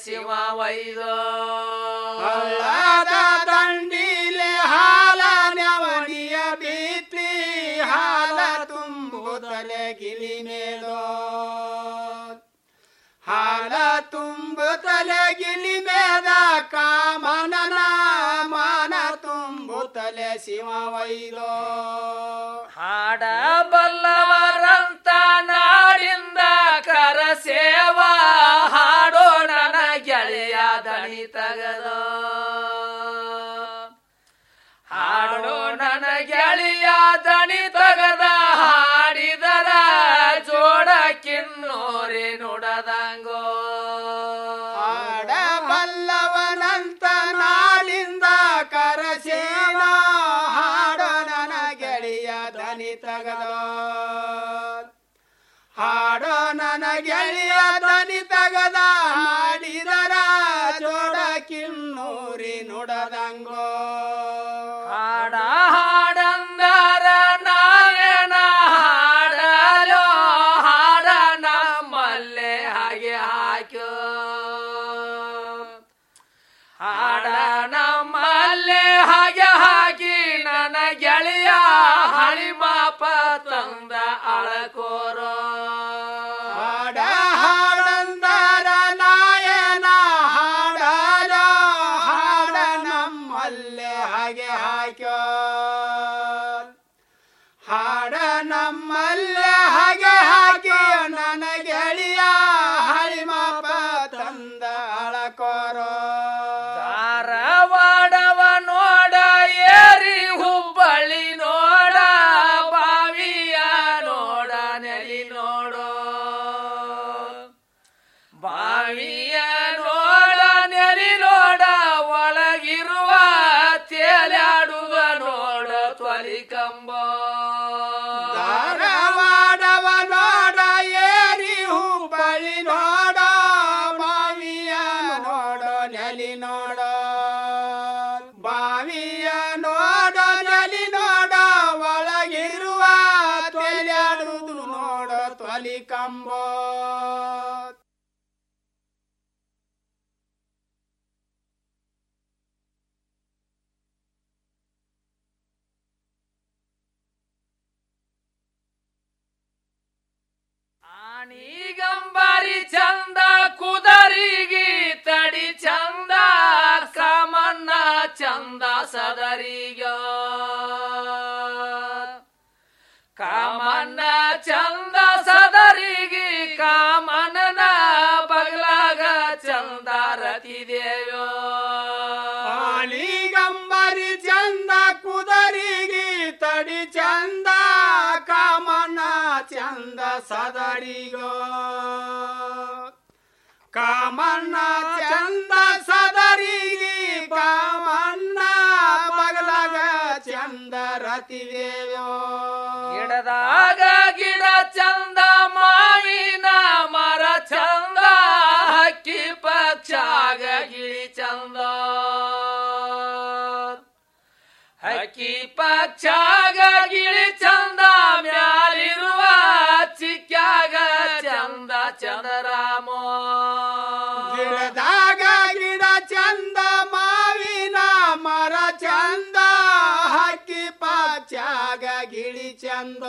ಶಿವ ವೈದೋ ಹಳ್ಳದ ದಂಡಿಲೆ ಹಾಲ ನೆವನಿಯ ಬಿತ್ತಿ ಹಾಲ ತುಂಬುತ್ತಲೆ ಗಿಲಿ ಮೇಲೋ ಹಾಲ ತುಂಬುತ್ತಲೆ ಗಿಲಿ ಮೇದ ಕಾಮನನ ಮಾನ ತುಂಬುತ್ತಲೆ ಶಿವ ವೈದೋ ಹಾಡ ಬಲ್ಲವರಂತ ನಾಡಿಂದ ಕರ ಸೇವಾ ಹಾಡೋ ನನ್ನ ಗೆಳೆಯ ದಣಿ ತಗದೋ ಹಾಡೋ ನನ್ನ ಗೆಳೆಯ ದಣಿ ತಗದ ಹಾಡಿದರ ಜೋಡ ಕಿನ್ನೋರೆ ನುಡದಂಗೋ ಹಾಡ ಬಲ್ಲವನಂತ ನಾಳಿಂದ ಕರಸೇನ ಹಾಡ ನನ್ನ ಗೆಳೆಯ ದನಿ ತಗದ ಹಾಡ ನನ್ನ ಗೆಳೆಯ ದನಿ ತಗದ ಹಾಡಿದರ ಜೋಡ ಕಿನ್ನೂರಿ ನುಡದಂಗೋ ಹಾಡ ಹಾಡಂದರ ನಾವೇನ ಹಾಡಲೋ ಹಾಡ ನಮ್ಮಲ್ಲೇ ಹಾಗೆ ಹಾಕ್ಯೋ ಹಾಡ ನಮ್ಮಲ್ಲೇ ಹಾಗೆ ಹಾಕಿ ನನ್ನ ಗೆಳೆಯ ಹಳಿಮಾಪ ತಂದ ಅಳಕೋರೋ ಹಾಡ ಹಾಡಂದರ ನಾಯನ ಹಾಡಲ ಹಾಡ ನಮ್ಮಲ್ಲೇ ಹಾಗೆ ಹಾಕ್ಯೋ ಹಾಡ ನಮ್ಮಲ್ಲೇ ಹಾಗೆ ಹಾಕಿ ನನ್ನ ಗೆಳೆಯ ಹಳಿಮಾಪ ತಂದ ಅಳಕೋರೋ ಧಾರವಾಡವ ನೋಡ ಏರಿ ಹುಬ್ಬಳ್ಳಿ ನೋಡ ಬಾವಿಯ ನೋಡ ನೆಲಿ ನೋಡೋ ಬಾವಿಯ ನೋಡ ನೆಲಿ ನೋಡ ಒಳಗಿರುವ ತೇಲಾಡುವ ನೋಡ ತ್ವಲಿ ಕಂಬ ಧಾರವಾಡವ ನೋಡ ಏರಿ ಹುಬ್ಬಳ್ಳಿ ನೋಡ ಬಾವಿಯ ನೋಡ ನೆಲಿ ನೋಡ ಬಾವಿಯ ನೋಡ ನೆಲಿ ನೋಡ ಒಳಗಿರುವ ತೊಲೆಯಾಡುವುದು ನೋಡ ತೊಲಿ ಕಂಬ ಆನಿಗಂಬರಿ ಚಂದ ಕುದರಿಗೆ ತಡಿ ಚಂದ ಕಾಮಣ್ಣ ಚಂದ ಸದರಿಗ ಕಾಮಣ್ಣ ಚಂದ ಸದರಿಗೆ ಕಾಮಣ್ಣನ ಬಗ್ಲಾಗ ಚಂದ ರತಿದೇವ್ಯೋ ಆಲಿಗಂಬರಿ ಚಂದ ಕುದರಿಗೆ ತಡಿ ಚಂದ ಕಾಮನ ಚಂದ ಸದರಿಗೋ ಕಾಮಣ್ಣ ಚಂದ ಸದರಿಗೆ ಕಾಮಣ್ಣ ಬಗಲಗ ಚಂದ ರತಿದೇವೋ ಗಿಡದಾಗ ಗಿಡ ಚಂದ ಮಾವಿನ ಮರ ಚಂದ ಹಕ್ಕಿ ಪಕ್ಷಾಗ ಗಿಳಿ ಚಂದ ಹಕ್ಕಿ ಪಕ್ಷಾಗ ಗಿಳಿ ಚಂದ ಮ್ಯಾಲಿರುವ ಚಿಕ್ಕಾಗ ಚಂದ ಚಂದರಾಮ ಗಿಡದಾಗ ಗಿಡ ಚಂದ ಮಾವಿನ ಮರ ಚಂದ ಹಕ್ಕಿ ಪಾಚಾಗ ಗಿಳಿ ಚಂದ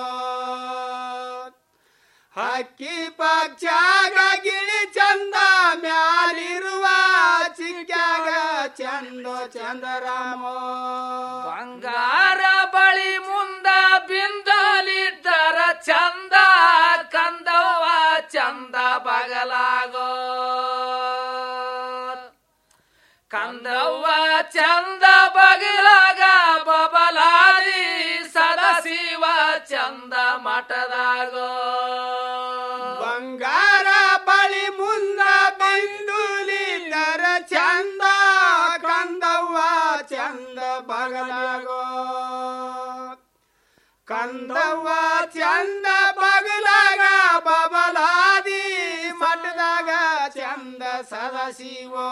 ಹಕ್ಕಿ ಪಕ್ಷಾಗ ಗಿಳಿ ಚಂದ ಮ್ಯಾಲಿರುವ ಚಿಕ್ಕಾಗ ಚಂದ ಚಂದರಾಮ ಬಂಗಾರ ಬಳಿ ಮುಂದ ಬಿಂದಲಿದ್ದರ ಚಂದ ಕಂದವ್ವ ಚಂದ ಬಗಲಾಗೋ ಕಂದವ್ವ ಚಂದ ಬಗಲಾಗ ಬಬಲಾದಿ ಸದಶಿವ ಚಂದ ಮಠದಾಗೋ ಬಂಗಾರ ಬಳಿ ಮುಂದ ಬಿಂದುಲಿಲ್ಲರ ಚಂದ ಕಂದವ್ವ ಚಂದ ಬಗಲಾಗೋ ಕಂದವ್ವ ಚಂದ ಬಗಲಾಗ ಬಬಲಾದಿ ಮಠದಾಗ ಚಂದ ಸದಶಿವೋ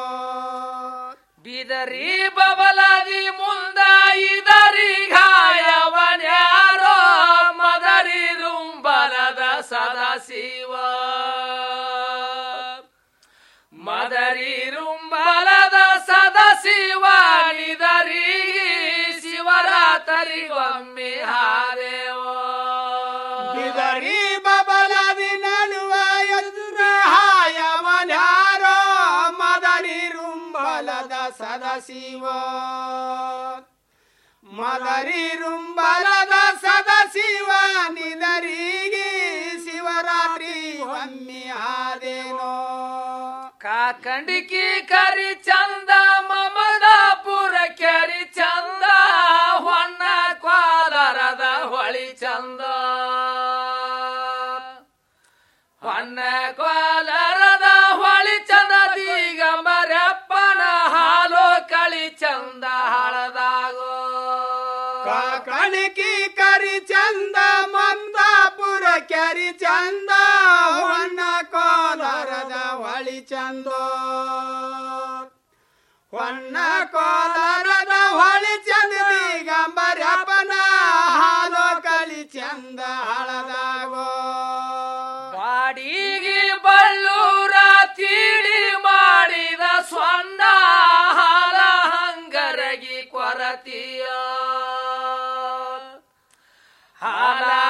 ಬಿದರಿ ಬಬಲಾದಿ ಮುಂದ ಇದರಿ ಗಾಯವನ್ಯಾರೋ ಮದರಿ ರುಂಬಲದ ಸದಾಶಿವ ಮದರಿ ಜಾತರಿಗೊಮ್ಮೆ ಹಾದೇವೋ ಬಿದರಿ ಬಬಲಾದಿ ನಡುವ ಎದುರ ಹಾಯವನ್ಯಾರೋ ಮದರಿ ರುಂಬಲದ ಸದಶಿವ ಮದರಿ ರುಂಬಲದ ಸದಶಿವ ನಿದರಿಗೆ ಶಿವರಾತ್ರಿ ಒಮ್ಮೆ ಆದೇನೋ ಕಾಕಂಡಿಕಿ ಕರಿ ಚಂದ ಮಮದಾಪುರ ಕೆರಿ ಚಂದ ಹೊನ್ನ ಕ್ವಾಲರದ ಹೊಳಿ ಚಂದ ಹೊನ್ನ ಕ್ವಾಲರದ ಹೊಳಿ ಚಂದ ದಿಗಂಬರಪ್ಪನ ಹಾಲು ಕಳಿ ಚಂದ ಹಳದಾಗೋ ಕಣಿಕಿ ಕರಿ ಚಂದ ಮಂದಾಪುರ ಕೆರಿ ಚಂದ ಹೊನ್ನ ಕೋಲಾರದ ಹೊಳಿ ಚಂದ ಹೊನ್ನ ಕೋಲಾರದ ಹೊಳಿ ಚಂದ ದಿಗಂಬರಪ್ಪನ ಹಾಲು ಕಳಿ ಚಂದ ಹಳದಾಗೋ ಬಾಡಿಗೆ ಬಳ್ಳೂರ ತೀಡಿ ಮಾಡಿದ ಸ್ವನ್ನ ಹಾಲ ಹಂಗರಗಿ ಕೊರತಿಯ ಹಾಲ